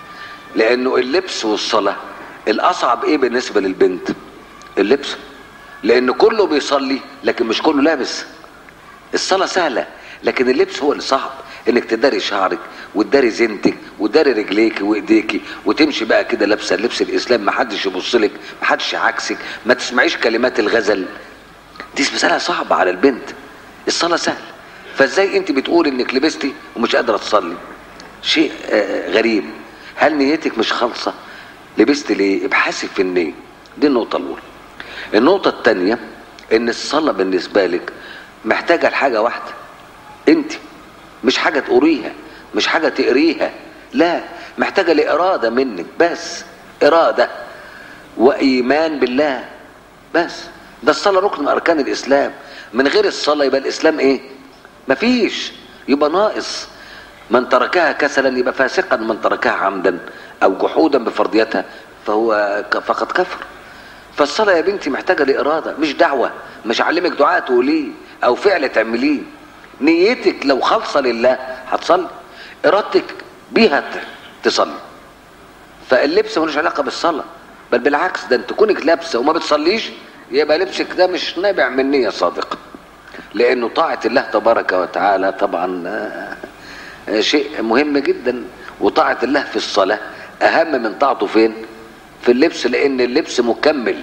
لانه اللبس والصلاه الاصعب ايه بالنسبه للبنت اللبس لان كله بيصلي لكن مش كله لابس الصلاه سهله لكن اللبس هو اللي صعب انك تداري شعرك وتداري زينتك وتداري رجليك وايديك وتمشي بقى كده لابسه لبس الاسلام ما حدش يبص لك ما حدش يعكسك ما تسمعيش كلمات الغزل دي مساله صعبه على البنت الصلاه سهله فازاي انت بتقول انك لبستي ومش قادره تصلي شيء آه غريب هل نيتك مش خالصه لبست ليه ابحثي في النيه دي النقطه الاولى النقطه الثانيه ان الصلاه بالنسبه لك محتاجه لحاجه واحده انت مش حاجه تقريها مش حاجه تقريها لا محتاجه لاراده منك بس اراده وايمان بالله بس ده الصلاه ركن من اركان الاسلام من غير الصلاه يبقى الاسلام ايه مفيش يبقى ناقص من تركها كسلا يبقى فاسقا من تركها عمدا او جحودا بفرضيتها فهو فقد كفر فالصلاه يا بنتي محتاجه لاراده مش دعوه مش اعلمك دعاء تقوليه او فعل تعمليه نيتك لو خالصه لله هتصلي ارادتك بيها تصلي فاللبس ملوش علاقه بالصلاه بل بالعكس ده انت كونك لابسه وما بتصليش يبقى لبسك ده مش نابع من نيه صادقه لانه طاعه الله تبارك وتعالى طبعا شيء مهم جدا وطاعه الله في الصلاه اهم من طاعته فين في اللبس لان اللبس مكمل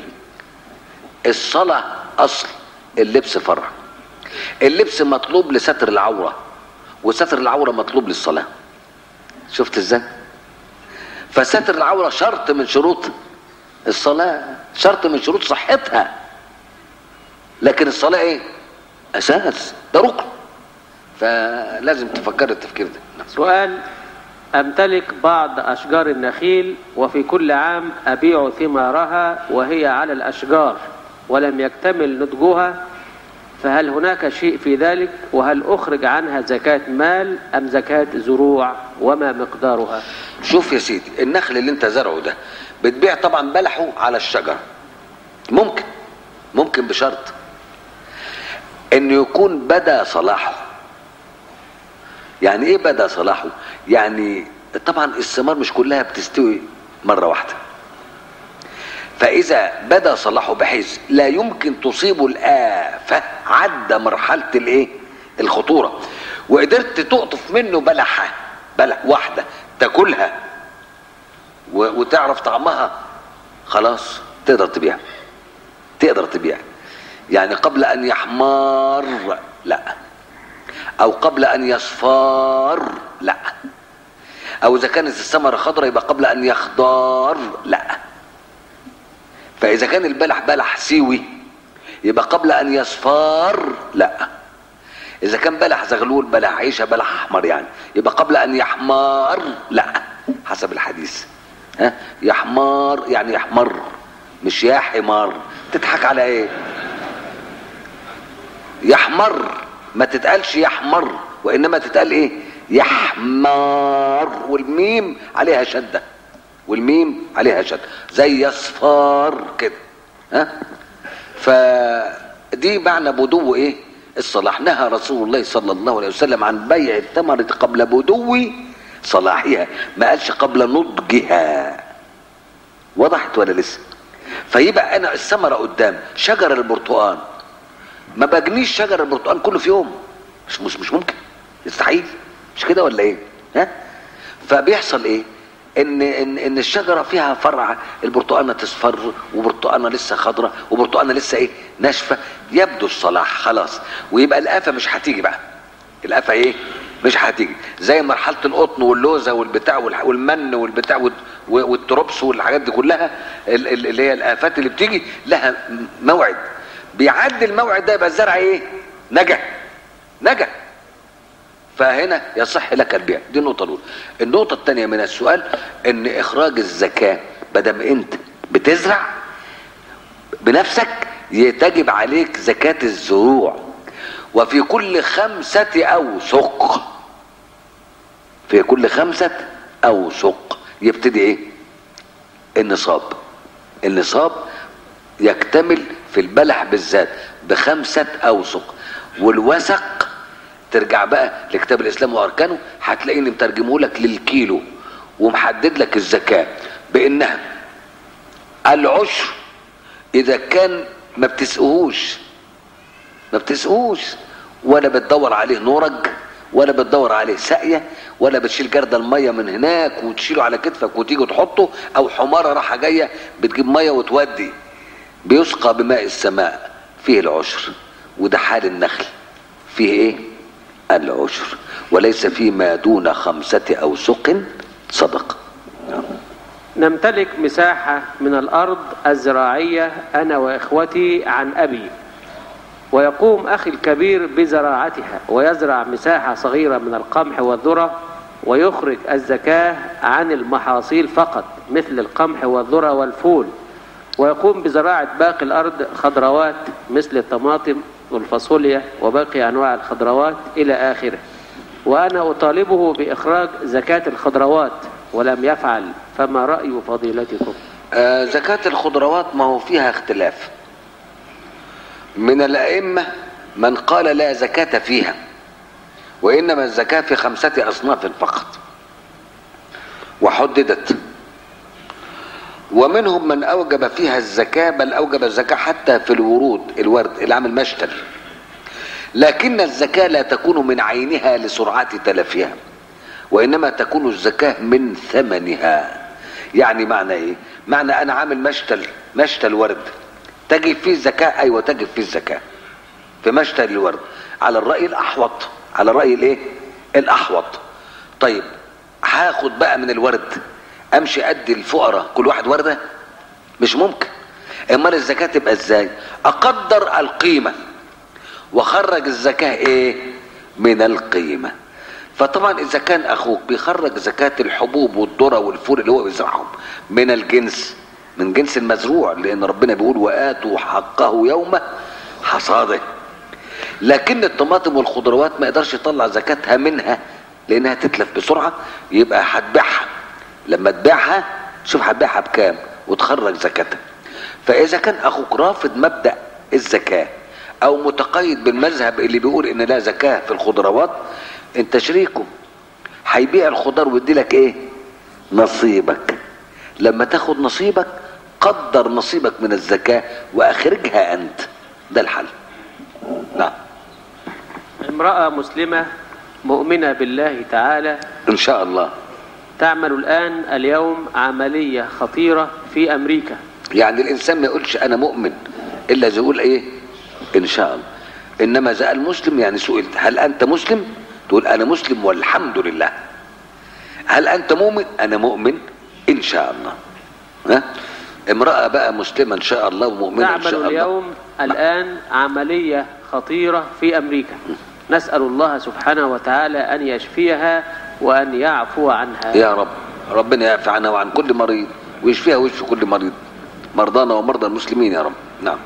الصلاه اصل اللبس فرع اللبس مطلوب لستر العوره وستر العوره مطلوب للصلاه شفت ازاي فستر العوره شرط من شروط الصلاه شرط من شروط صحتها لكن الصلاه ايه اساس ده ركن فلازم تفكر التفكير ده سؤال أمتلك بعض أشجار النخيل وفي كل عام أبيع ثمارها وهي على الأشجار ولم يكتمل نضجها فهل هناك شيء في ذلك وهل أخرج عنها زكاة مال أم زكاة زروع وما مقدارها شوف يا سيدي النخل اللي انت زرعه ده بتبيع طبعا بلحه على الشجر ممكن ممكن بشرط انه يكون بدا صلاحه يعني ايه بدا صلاحه يعني طبعا الثمار مش كلها بتستوي مره واحده فاذا بدا صلاحه بحيث لا يمكن تصيبه الافه عدى مرحله الايه الخطوره وقدرت تقطف منه بلحه بلح واحده تاكلها و- وتعرف طعمها خلاص تقدر تبيع تقدر تبيع يعني قبل ان يحمار لا او قبل ان يصفار لا او اذا كانت الثمره خضراء يبقى قبل ان يخضار لا فاذا كان البلح بلح سيوي يبقى قبل ان يصفار لا اذا كان بلح زغلول بلح عيشه بلح احمر يعني يبقى قبل ان يحمار لا حسب الحديث ها يحمار يعني يحمر مش يا حمار تضحك على ايه يحمر ما تتقالش يحمر وانما تتقال ايه يحمار والميم عليها شده والميم عليها شده زي يصفار كده ها فدي معنى بدو ايه الصلاح نهى رسول الله صلى الله عليه وسلم عن بيع الثمرة قبل بدو صلاحها ما قالش قبل نضجها وضحت ولا لسه فيبقى انا الثمرة قدام شجر البرتقال ما بجنيش شجر البرتقال كله في يوم مش مش, مش ممكن يستحيل مش كده ولا ايه ها فبيحصل ايه ان ان ان الشجره فيها فرع البرتقانه تصفر وبرتقانه لسه خضراء وبرتقانه لسه ايه ناشفه يبدو الصلاح خلاص ويبقى الافه مش هتيجي بقى الافه ايه مش هتيجي زي مرحله القطن واللوزه والبتاع والح- والمن والبتاع وال- والتروبس والحاجات دي كلها ال- ال- اللي هي الافات اللي بتيجي لها موعد بيعدي الموعد ده يبقى الزرع ايه نجح نجح فهنا يصح لك البيع دي النقطة الأولى النقطة الثانية من السؤال إن إخراج الزكاة بدم أنت بتزرع بنفسك يتجب عليك زكاة الزروع وفي كل خمسة أوسق في كل خمسة أوسق يبتدي إيه النصاب النصاب يكتمل في البلح بالذات بخمسة أوسق والوسق ترجع بقى لكتاب الإسلام وأركانه هتلاقيني مترجمه لك للكيلو ومحدد لك الزكاة بإنها العشر إذا كان ما بتسقهوش ما بتسقهوش ولا بتدور عليه نورج ولا بتدور عليه ساقية ولا بتشيل جرد المية من هناك وتشيله على كتفك وتيجي تحطه أو حمارة راحة جاية بتجيب مية وتودي بيسقى بماء السماء فيه العشر وده حال النخل فيه ايه العشر وليس فيما دون خمسة أوسق صدق نمتلك مساحة من الأرض الزراعية أنا وإخوتي عن أبي ويقوم أخي الكبير بزراعتها ويزرع مساحة صغيرة من القمح والذرة ويخرج الزكاة عن المحاصيل فقط مثل القمح والذرة والفول ويقوم بزراعة باقي الأرض خضروات مثل الطماطم والفاصوليا وباقي أنواع الخضروات إلى آخره وأنا أطالبه بإخراج زكاة الخضروات ولم يفعل فما رأي فضيلتكم آه زكاة الخضروات ما هو فيها اختلاف من الأئمة من قال لا زكاة فيها وإنما الزكاة في خمسة أصناف فقط وحددت ومنهم من أوجب فيها الزكاة بل أوجب الزكاة حتى في الورود الورد اللي عامل مشتل لكن الزكاة لا تكون من عينها لسرعة تلفها وإنما تكون الزكاة من ثمنها يعني معنى إيه معنى أنا عامل مشتل مشتل ورد تجب فيه الزكاة أيوة تجب فيه الزكاة في مشتل الورد على الرأي الأحوط على الرأي الإيه الأحوط طيب هاخد بقى من الورد امشي ادي الفقراء كل واحد ورده مش ممكن امال الزكاه تبقى ازاي اقدر القيمه وخرج الزكاه ايه من القيمه فطبعا اذا كان اخوك بيخرج زكاه الحبوب والذره والفول اللي هو بيزرعهم من الجنس من جنس المزروع لان ربنا بيقول واتوا حقه يوم حصاده لكن الطماطم والخضروات ما يقدرش يطلع زكاتها منها لانها تتلف بسرعه يبقى هتبيعها لما تبيعها شوف هتبيعها بكام وتخرج زكاتها فاذا كان اخوك رافض مبدا الزكاه او متقيد بالمذهب اللي بيقول ان لا زكاه في الخضروات انت شريكه هيبيع الخضار ويدي لك ايه نصيبك لما تاخد نصيبك قدر نصيبك من الزكاه واخرجها انت ده الحل نعم امرأة مسلمة مؤمنة بالله تعالى ان شاء الله تعمل الآن اليوم عملية خطيرة في أمريكا يعني الانسان ما يقولش انا مؤمن الا اذا يقول ايه ان شاء الله انما اذا قال مسلم يعني سئلت هل انت مسلم تقول انا مسلم والحمد لله هل انت مؤمن انا مؤمن ان شاء الله ها امراه بقى مسلمه ان شاء الله ومؤمنه ان شاء تعمل الله اليوم الآن عملية خطيرة في أمريكا نسأل الله سبحانه وتعالى أن يشفيها وأن يعفو عنها يا رب ربنا يعفي عنها وعن كل مريض ويشفيها ويشفي كل مريض مرضانا ومرضى المسلمين يا رب نعم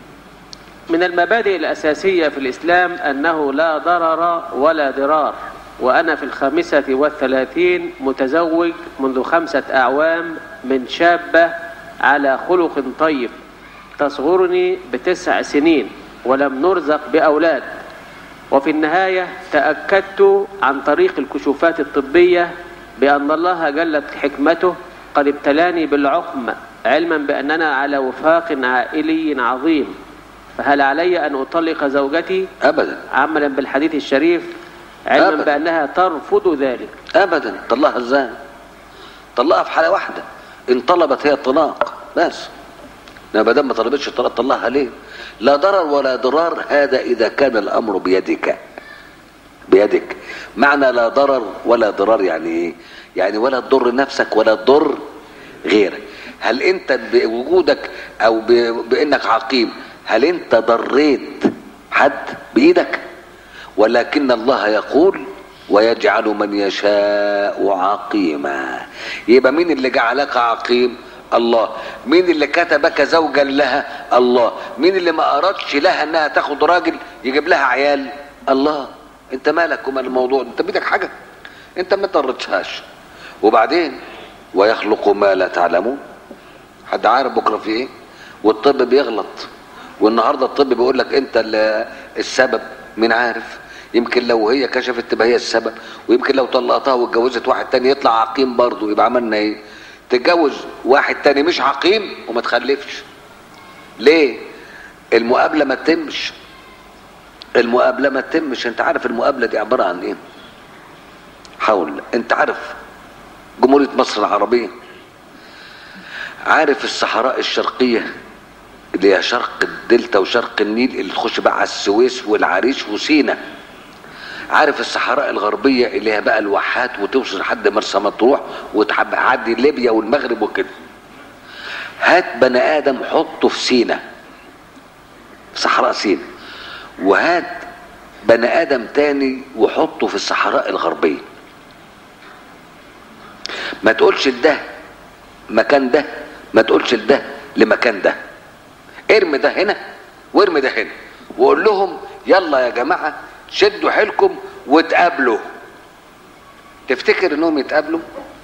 من المبادئ الأساسية في الإسلام أنه لا ضرر ولا ضرار وأنا في الخامسة والثلاثين متزوج منذ خمسة أعوام من شابة على خلق طيب تصغرني بتسع سنين ولم نرزق بأولاد وفي النهاية تأكدت عن طريق الكشوفات الطبية بأن الله جلت حكمته قد ابتلاني بالعقم علما بأننا على وفاق عائلي عظيم فهل علي أن أطلق زوجتي ابدا عملا بالحديث الشريف علما أبداً. بأنها ترفض ذلك ابدا طلقها ازاي طلقها في حاله واحده ان طلبت هي الطلاق بس ما دام ما طلبتش الطلاق طلقها ليه لا ضرر ولا ضرار هذا اذا كان الامر بيدك بيدك معنى لا ضرر ولا ضرار يعني ايه يعني ولا تضر نفسك ولا تضر غيرك هل انت بوجودك او ب- بانك عقيم هل انت ضريت حد بايدك ولكن الله يقول ويجعل من يشاء عقيما يبقى مين اللي جعلك عقيم الله مين اللي كتبك زوجا لها الله مين اللي ما ارادش لها انها تاخد راجل يجيب لها عيال الله انت مالك ومال الموضوع انت بيدك حاجه انت ما اضطرتهاش وبعدين ويخلق ما لا تعلمون حد عارف بكره في ايه والطب بيغلط والنهارده الطب بيقول لك انت اللي السبب مين عارف يمكن لو هي كشفت تبقى هي السبب ويمكن لو طلقتها واتجوزت واحد تاني يطلع عقيم برضه يبقى عملنا ايه تتجوز واحد تاني مش عقيم وما تخلفش ليه المقابله ما تتمش المقابله ما تتمش انت عارف المقابله دي عباره عن ايه حاول انت عارف جمهوريه مصر العربيه عارف الصحراء الشرقيه اللي هي شرق الدلتا وشرق النيل اللي تخش بقى على السويس والعريش وسينا عارف الصحراء الغربية اللي هي بقى الواحات وتوصل لحد مرسى مطروح وتعدي ليبيا والمغرب وكده هات بني آدم حطه في سينا صحراء سينا وهات بني آدم تاني وحطه في الصحراء الغربية ما تقولش لده مكان ده ما تقولش لده لمكان ده ارمي ده هنا وارمي ده هنا وقول لهم يلا يا جماعه شدوا حيلكم وتقابلوا تفتكر انهم يتقابلوا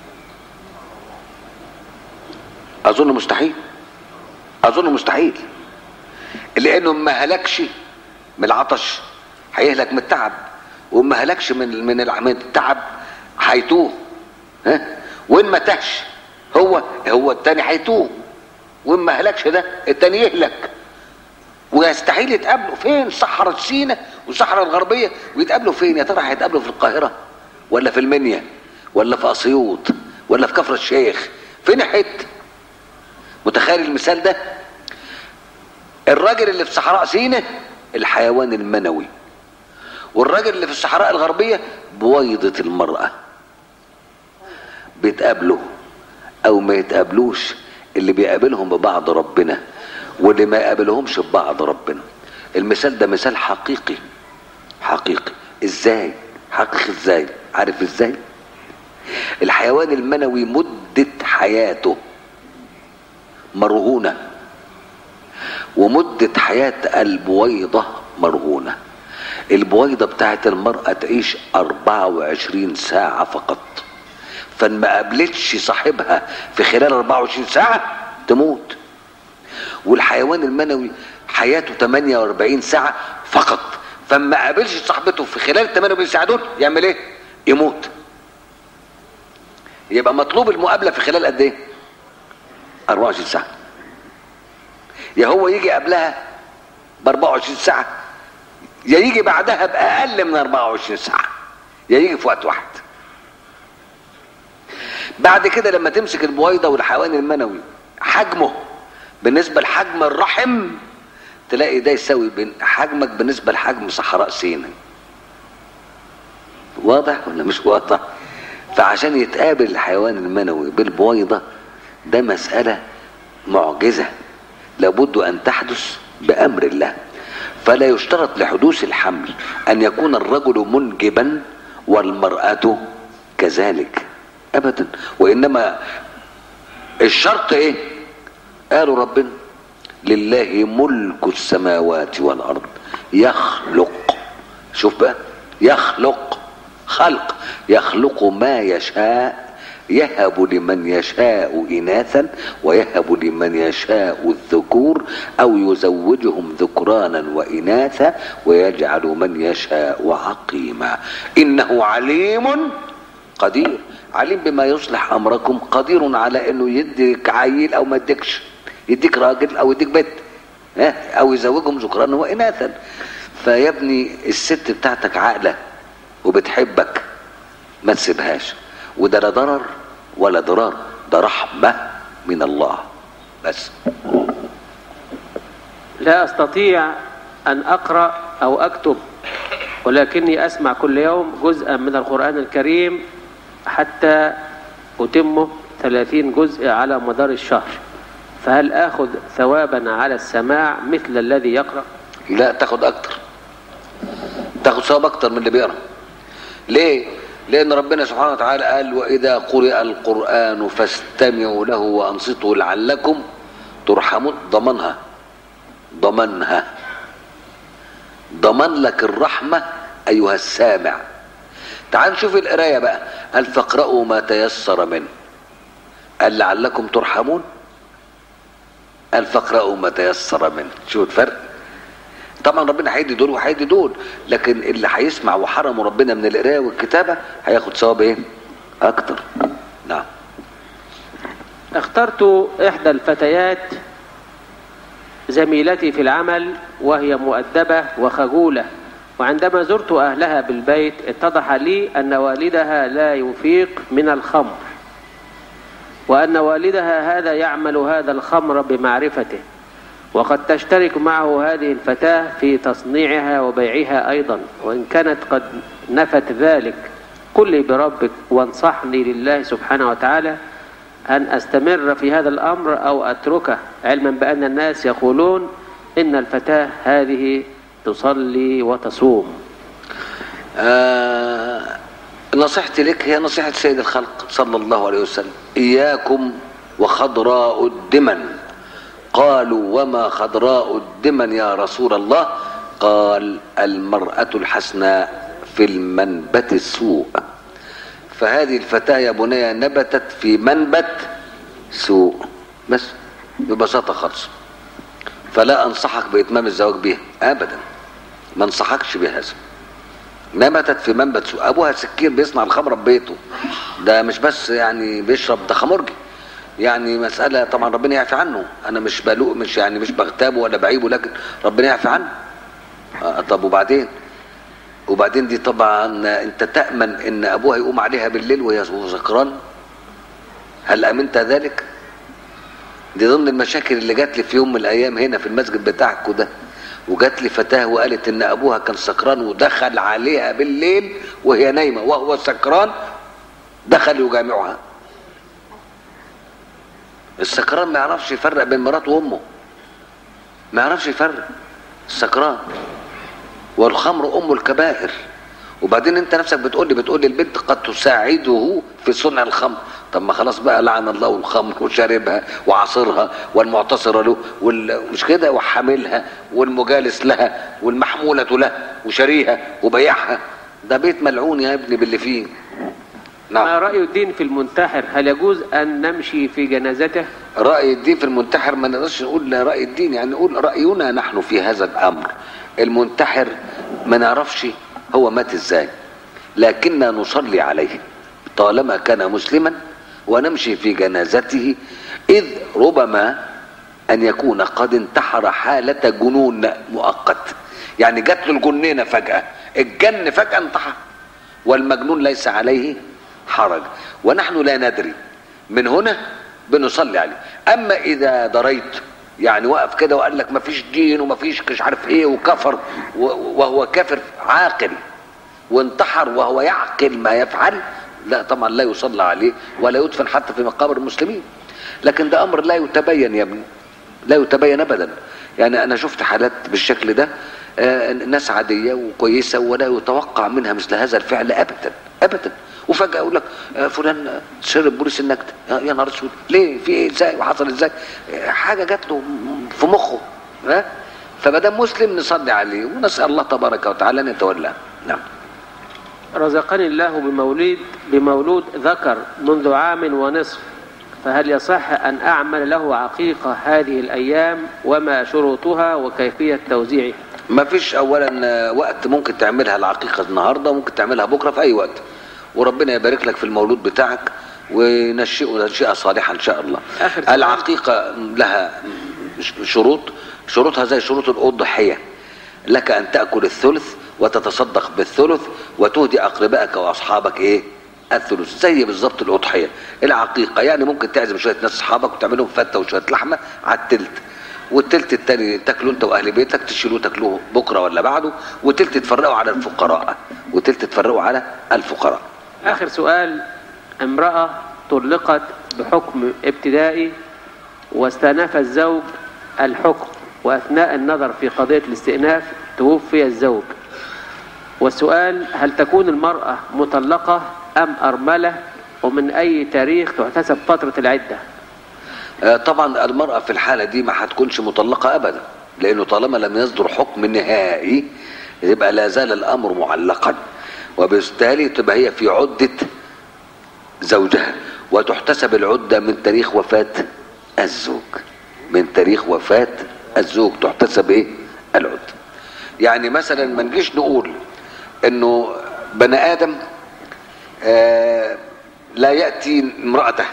اظن مستحيل اظن مستحيل لانه ما هلكش من العطش هيهلك من التعب وما هلكش من من الع- من التعب هيتوه ها وان ما تهش هو هو التاني هيتوه وان ما هلكش ده التاني يهلك ويستحيل يتقابلوا فين صحراء سينا والصحراء الغربيه ويتقابلوا فين يا ترى هيتقابلوا في القاهره ولا في المنيا ولا في اسيوط ولا في كفر الشيخ فين حته متخيل المثال ده الراجل اللي في صحراء سينا الحيوان المنوي والراجل اللي في الصحراء الغربيه بويضه المراه بيتقابلوا او ما يتقابلوش اللي بيقابلهم ببعض ربنا واللي ما يقابلهمش ببعض ربنا المثال ده مثال حقيقي حقيقي ازاي حقيقي ازاي عارف ازاي الحيوان المنوي مدة حياته مرهونة ومدة حياة البويضة مرهونة البويضة بتاعت المرأة تعيش 24 ساعة فقط فان ما قابلتش صاحبها في خلال 24 ساعة تموت والحيوان المنوي حياته 48 ساعة فقط فما قابلش صاحبته في خلال ال 48 ساعة دول يعمل ايه؟ يموت يبقى مطلوب المقابلة في خلال قد ايه؟ 24 ساعة يا هو يجي قبلها ب 24 ساعة يا يجي بعدها بأقل من 24 ساعة يا يجي في وقت واحد بعد كده لما تمسك البويضة والحيوان المنوي حجمه بالنسبة لحجم الرحم تلاقي ده يساوي بين حجمك بالنسبة لحجم صحراء سيناء واضح ولا مش واضح فعشان يتقابل الحيوان المنوي بالبويضة ده مسألة معجزة لابد أن تحدث بأمر الله فلا يشترط لحدوث الحمل أن يكون الرجل منجبا والمرأة كذلك أبدا وإنما الشرط إيه قالوا ربنا لله ملك السماوات والأرض يخلق شوف بقى يخلق خلق يخلق ما يشاء يهب لمن يشاء إناثا ويهب لمن يشاء الذكور أو يزوجهم ذكرانا وإناثا ويجعل من يشاء عقيما إنه عليم قدير عليم بما يصلح أمركم قدير على أنه يديك عيل أو ما يديكش يديك راجل أو يديك بنت ها أو يزوجهم ذكرانا وإناثا فيا ابني الست بتاعتك عاقلة وبتحبك ما تسيبهاش وده لا ضرر ولا ضرار ده رحمة من الله بس لا أستطيع أن أقرأ أو أكتب ولكني أسمع كل يوم جزءا من القرآن الكريم حتى أتمه ثلاثين جزء على مدار الشهر فهل آخذ ثوابا على السماع مثل الذي يقرأ لا تاخد أكتر تاخد ثواب أكتر من اللي بيقرأ ليه؟ لأن ربنا سبحانه وتعالى قال وإذا قرئ القرآن فاستمعوا له وأنصتوا لعلكم ترحمون ضمنها ضمنها ضمن لك الرحمة أيها السامع تعال نشوف القراية بقى قال فاقرأوا ما تيسر منه قال لعلكم ترحمون قال فاقرأوا ما تيسر منه شوف الفرق طبعا ربنا هيدي دول وهيدي دول لكن اللي هيسمع وحرمه ربنا من القرايه والكتابه هياخد ثواب ايه اكتر نعم اخترت إحدى الفتيات زميلتي في العمل وهي مؤدبة وخجولة وعندما زرت أهلها بالبيت اتضح لي أن والدها لا يفيق من الخمر وأن والدها هذا يعمل هذا الخمر بمعرفته وقد تشترك معه هذه الفتاة في تصنيعها وبيعها أيضا وإن كانت قد نفت ذلك قل لي بربك وانصحني لله سبحانه وتعالى أن أستمر في هذا الأمر أو أتركه علما بأن الناس يقولون إن الفتاة هذه تصلي وتصوم آه نصيحتي لك هي نصيحة سيد الخلق صلى الله عليه وسلم إياكم وخضراء الدمن قالوا وما خضراء الدمن يا رسول الله قال المرأة الحسناء في المنبت السوء فهذه الفتاة يا بني نبتت في منبت سوء بس ببساطة خالص فلا أنصحك بإتمام الزواج بها أبدا ما انصحكش بهذا نبتت في منبت سوء أبوها سكين بيصنع الخمرة ببيته ده مش بس يعني بيشرب ده خمرجي يعني مسألة طبعا ربنا يعفي عنه أنا مش بلوق مش يعني مش بغتابه ولا بعيبه لكن ربنا يعفي عنه آه طب وبعدين وبعدين دي طبعا أنت تأمن إن أبوها يقوم عليها بالليل وهي سكران هل أمنت ذلك؟ دي ضمن المشاكل اللي جات لي في يوم من الأيام هنا في المسجد بتاعكم ده وجات لي فتاة وقالت إن أبوها كان سكران ودخل عليها بالليل وهي نايمة وهو سكران دخل يجامعها السكران ما يعرفش يفرق بين مراته وامه ما يعرفش يفرق السكران والخمر ام الكبائر وبعدين انت نفسك بتقول لي بتقول لي البنت قد تساعده في صنع الخمر طب ما خلاص بقى لعن الله الخمر وشاربها وعصرها والمعتصر له ومش كده وحاملها والمجالس لها والمحمولة له وشاريها وبيعها ده بيت ملعون يا ابني باللي فيه ما نعم رأي الدين في المنتحر هل يجوز أن نمشي في جنازته رأي الدين في المنتحر ما نقدرش نقول رأي الدين يعني نقول رأينا نحن في هذا الأمر المنتحر ما نعرفش هو مات ازاي لكننا نصلي عليه طالما كان مسلما ونمشي في جنازته إذ ربما أن يكون قد انتحر حالة جنون مؤقت يعني جات له الجنينة فجأة الجن فجأة انتحر والمجنون ليس عليه حرج ونحن لا ندري من هنا بنصلي عليه اما اذا دريت يعني وقف كده وقال لك مفيش دين ومفيش مش عارف ايه وكفر و- وهو كافر عاقل وانتحر وهو يعقل ما يفعل لا طبعا لا يصلى عليه ولا يدفن حتى في مقابر المسلمين لكن ده امر لا يتبين يا ابني لا يتبين ابدا يعني انا شفت حالات بالشكل ده آه، ناس عاديه وكويسه ولا يتوقع منها مثل هذا الفعل ابدا ابدا وفجاه يقول لك آه، فلان آه، شرب بوليس النكد آه، يا نهار اسود ليه في ايه ازاي وحصل ازاي آه، حاجه جات له في مخه ها فما دام مسلم نصلي عليه ونسال الله تبارك وتعالى ان يتولاه نعم رزقني الله بمولود بمولود ذكر منذ عام ونصف فهل يصح أن أعمل له عقيقة هذه الأيام وما شروطها وكيفية توزيعها ما فيش اولا آه، وقت ممكن تعملها العقيقه النهارده ممكن تعملها بكره في اي وقت وربنا يبارك لك في المولود بتاعك وينشئه نشئه صالحه ان شاء الله آخر سؤال. العقيقه لها ش- شروط شروطها زي شروط الاضحيه لك ان تاكل الثلث وتتصدق بالثلث وتهدي اقربائك واصحابك ايه الثلث زي بالظبط الاضحيه العقيقه يعني ممكن تعزم شويه ناس اصحابك وتعملهم فته وشويه لحمه على التلت والتلت التاني تاكله انت واهل بيتك تشيلوه تاكلوه بكره ولا بعده وتلت تفرقوا على الفقراء وتلت تفرقوا على الفقراء آخر سؤال امرأة طلقت بحكم ابتدائي واستأنف الزوج الحكم وأثناء النظر في قضية الاستئناف توفي الزوج والسؤال هل تكون المرأة مطلقة أم أرملة ومن أي تاريخ تحتسب فترة العدة آه، طبعا المرأة في الحالة دي ما هتكونش مطلقة أبدا لأنه طالما لم يصدر حكم نهائي يبقى لا زال الأمر معلقا وبالتالي تبقى هي في عدة زوجها وتحتسب العدة من تاريخ وفاة الزوج من تاريخ وفاة الزوج تحتسب ايه العدة يعني مثلا ما نجيش نقول انه بني ادم آه لا يأتي امرأته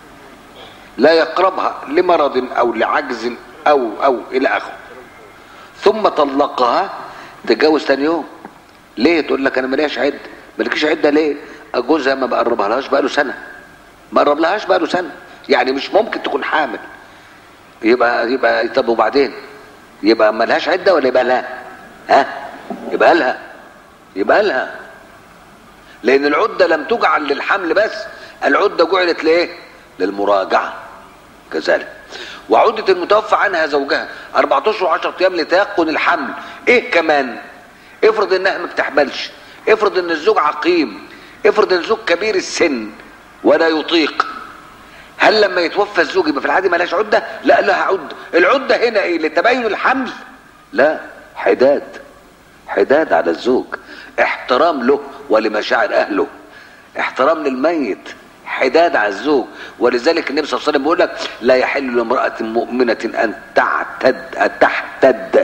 لا يقربها لمرض او لعجز او او الى اخره ثم طلقها تتجوز تاني يوم ليه تقول لك انا ماليش عده مالكيش عده ليه جوزها ما بقربها لهاش بقاله سنه ما قرب لهاش بقاله سنه يعني مش ممكن تكون حامل يبقى يبقى طب وبعدين يبقى مالهاش عده ولا يبقى لها ها يبقى لها يبقى لها لان العده لم تجعل للحمل بس العده جعلت لايه للمراجعه كذلك وعدة المتوفى عنها زوجها 14 و10 ايام لتيقن الحمل ايه كمان افرض انها ما بتحملش افرض ان الزوج عقيم افرض ان الزوج كبير السن ولا يطيق هل لما يتوفى الزوج يبقى في العادي ملهاش عده لا لها عده العده هنا ايه لتبين الحمل لا حداد حداد على الزوج احترام له ولمشاعر اهله احترام للميت حداد على الزوج ولذلك النبي صلى الله عليه وسلم بيقول لك لا يحل لامرأة مؤمنة أن تعتد أن تحتد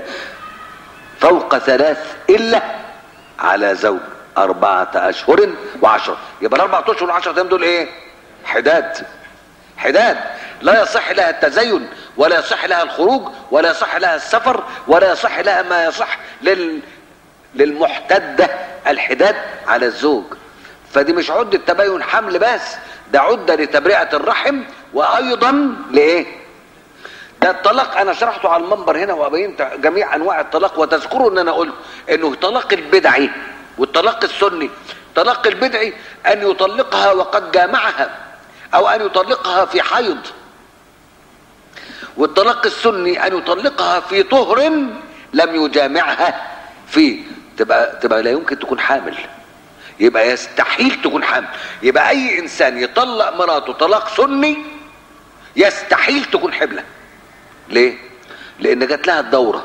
فوق ثلاث إلا على زوج أربعة أشهر وعشرة يبقى الأربعة أشهر وعشرة أيام دول إيه؟ حداد حداد لا يصح لها التزين ولا يصح لها الخروج ولا يصح لها السفر ولا يصح لها ما يصح لل للمحتدة الحداد على الزوج فدي مش عدة تبين حمل بس ده عدة لتبرئة الرحم وأيضا لإيه؟ ده الطلاق أنا شرحته على المنبر هنا وبينت جميع أنواع الطلاق وتذكروا إن أنا قلت إنه الطلاق البدعي والطلاق السني الطلاق البدعي أن يطلقها وقد جامعها أو أن يطلقها في حيض والطلاق السني ان يطلقها في طهر لم يجامعها فيه تبقى تبقى لا يمكن تكون حامل يبقى يستحيل تكون حامل يبقى اي انسان يطلق مراته طلاق سني يستحيل تكون حبلة ليه لان جات لها الدورة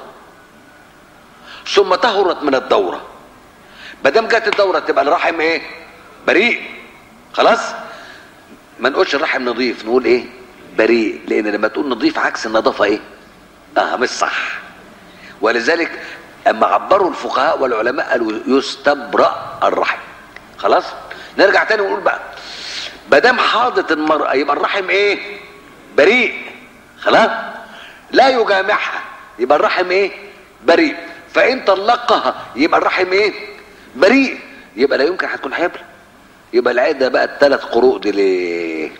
ثم طهرت من الدورة ما دام جت الدورة تبقى الرحم ايه بريء خلاص ما نقولش الرحم نظيف نقول ايه بريء لان لما تقول نظيف عكس النظافة ايه اه مش صح ولذلك اما عبروا الفقهاء والعلماء قالوا يستبرأ الرحم خلاص نرجع تاني ونقول بقى ما دام حاضت المرأة يبقى الرحم ايه بريء خلاص لا يجامعها يبقى الرحم ايه بريء فان طلقها يبقى الرحم ايه بريء يبقى لا يمكن هتكون حبل يبقى العده بقى الثلاث قروء دي ليه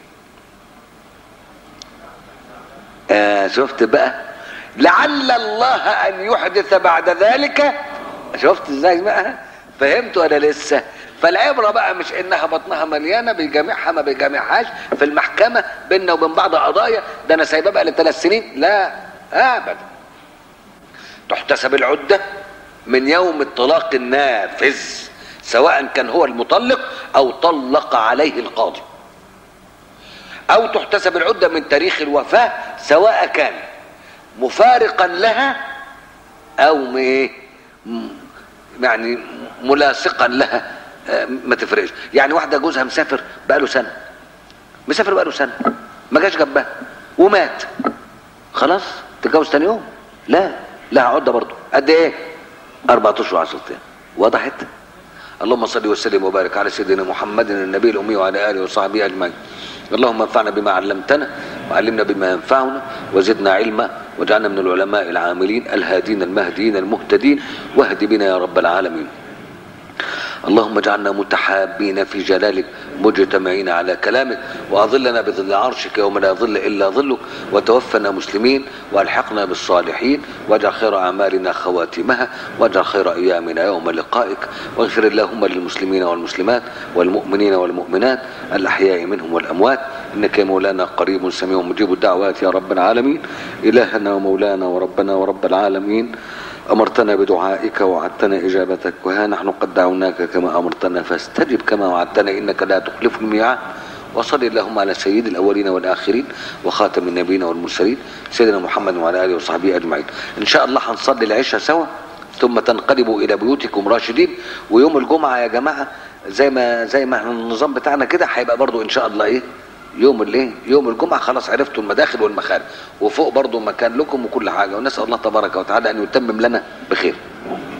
آه شفت بقى لعل الله ان يحدث بعد ذلك شفت ازاي بقى فهمت ولا لسه فالعبرة بقى مش انها بطنها مليانة بيجامعها ما بيجامعهاش في المحكمة بيننا وبين بعض قضايا ده انا سايبها بقى لثلاث سنين لا ابدا تحتسب العدة من يوم الطلاق النافذ سواء كان هو المطلق او طلق عليه القاضي او تحتسب العدة من تاريخ الوفاة سواء كان مفارقا لها او ايه يعني ملاصقا لها ما تفرقش يعني واحده جوزها مسافر بقاله سنه مسافر بقاله سنه ما جاش جنبها ومات خلاص تتجوز تاني يوم لا لها عده برضه قد ايه 14 و10 ايام وضحت اللهم صل وسلم وبارك على سيدنا محمد النبي الامي وعلى اله وصحبه اجمعين اللهم انفعنا بما علمتنا وعلمنا بما ينفعنا وزدنا علما واجعلنا من العلماء العاملين الهادين المهديين المهتدين واهد بنا يا رب العالمين اللهم اجعلنا متحابين في جلالك مجتمعين على كلامك واظلنا بظل عرشك يوم لا ظل الا ظلك وتوفنا مسلمين والحقنا بالصالحين واجعل خير اعمالنا خواتمها واجعل خير ايامنا يوم لقائك واغفر اللهم للمسلمين والمسلمات والمؤمنين والمؤمنات الاحياء منهم والاموات انك يا مولانا قريب سميع مجيب الدعوات يا رب العالمين الهنا ومولانا وربنا ورب العالمين أمرتنا بدعائك وعدتنا إجابتك وها نحن قد دعوناك كما أمرتنا فاستجب كما وعدتنا إنك لا تخلف الميعاد وصل اللهم على سيد الأولين والآخرين وخاتم النبيين والمرسلين سيدنا محمد وعلى آله وصحبه أجمعين إن شاء الله هنصلي العشاء سوا ثم تنقلبوا إلى بيوتكم راشدين ويوم الجمعة يا جماعة زي ما زي ما احنا النظام بتاعنا كده هيبقى برضو إن شاء الله إيه يوم الايه يوم الجمعه خلاص عرفتوا المداخل والمخارج وفوق برضو مكان لكم وكل حاجه ونسال الله تبارك وتعالى ان يتمم لنا بخير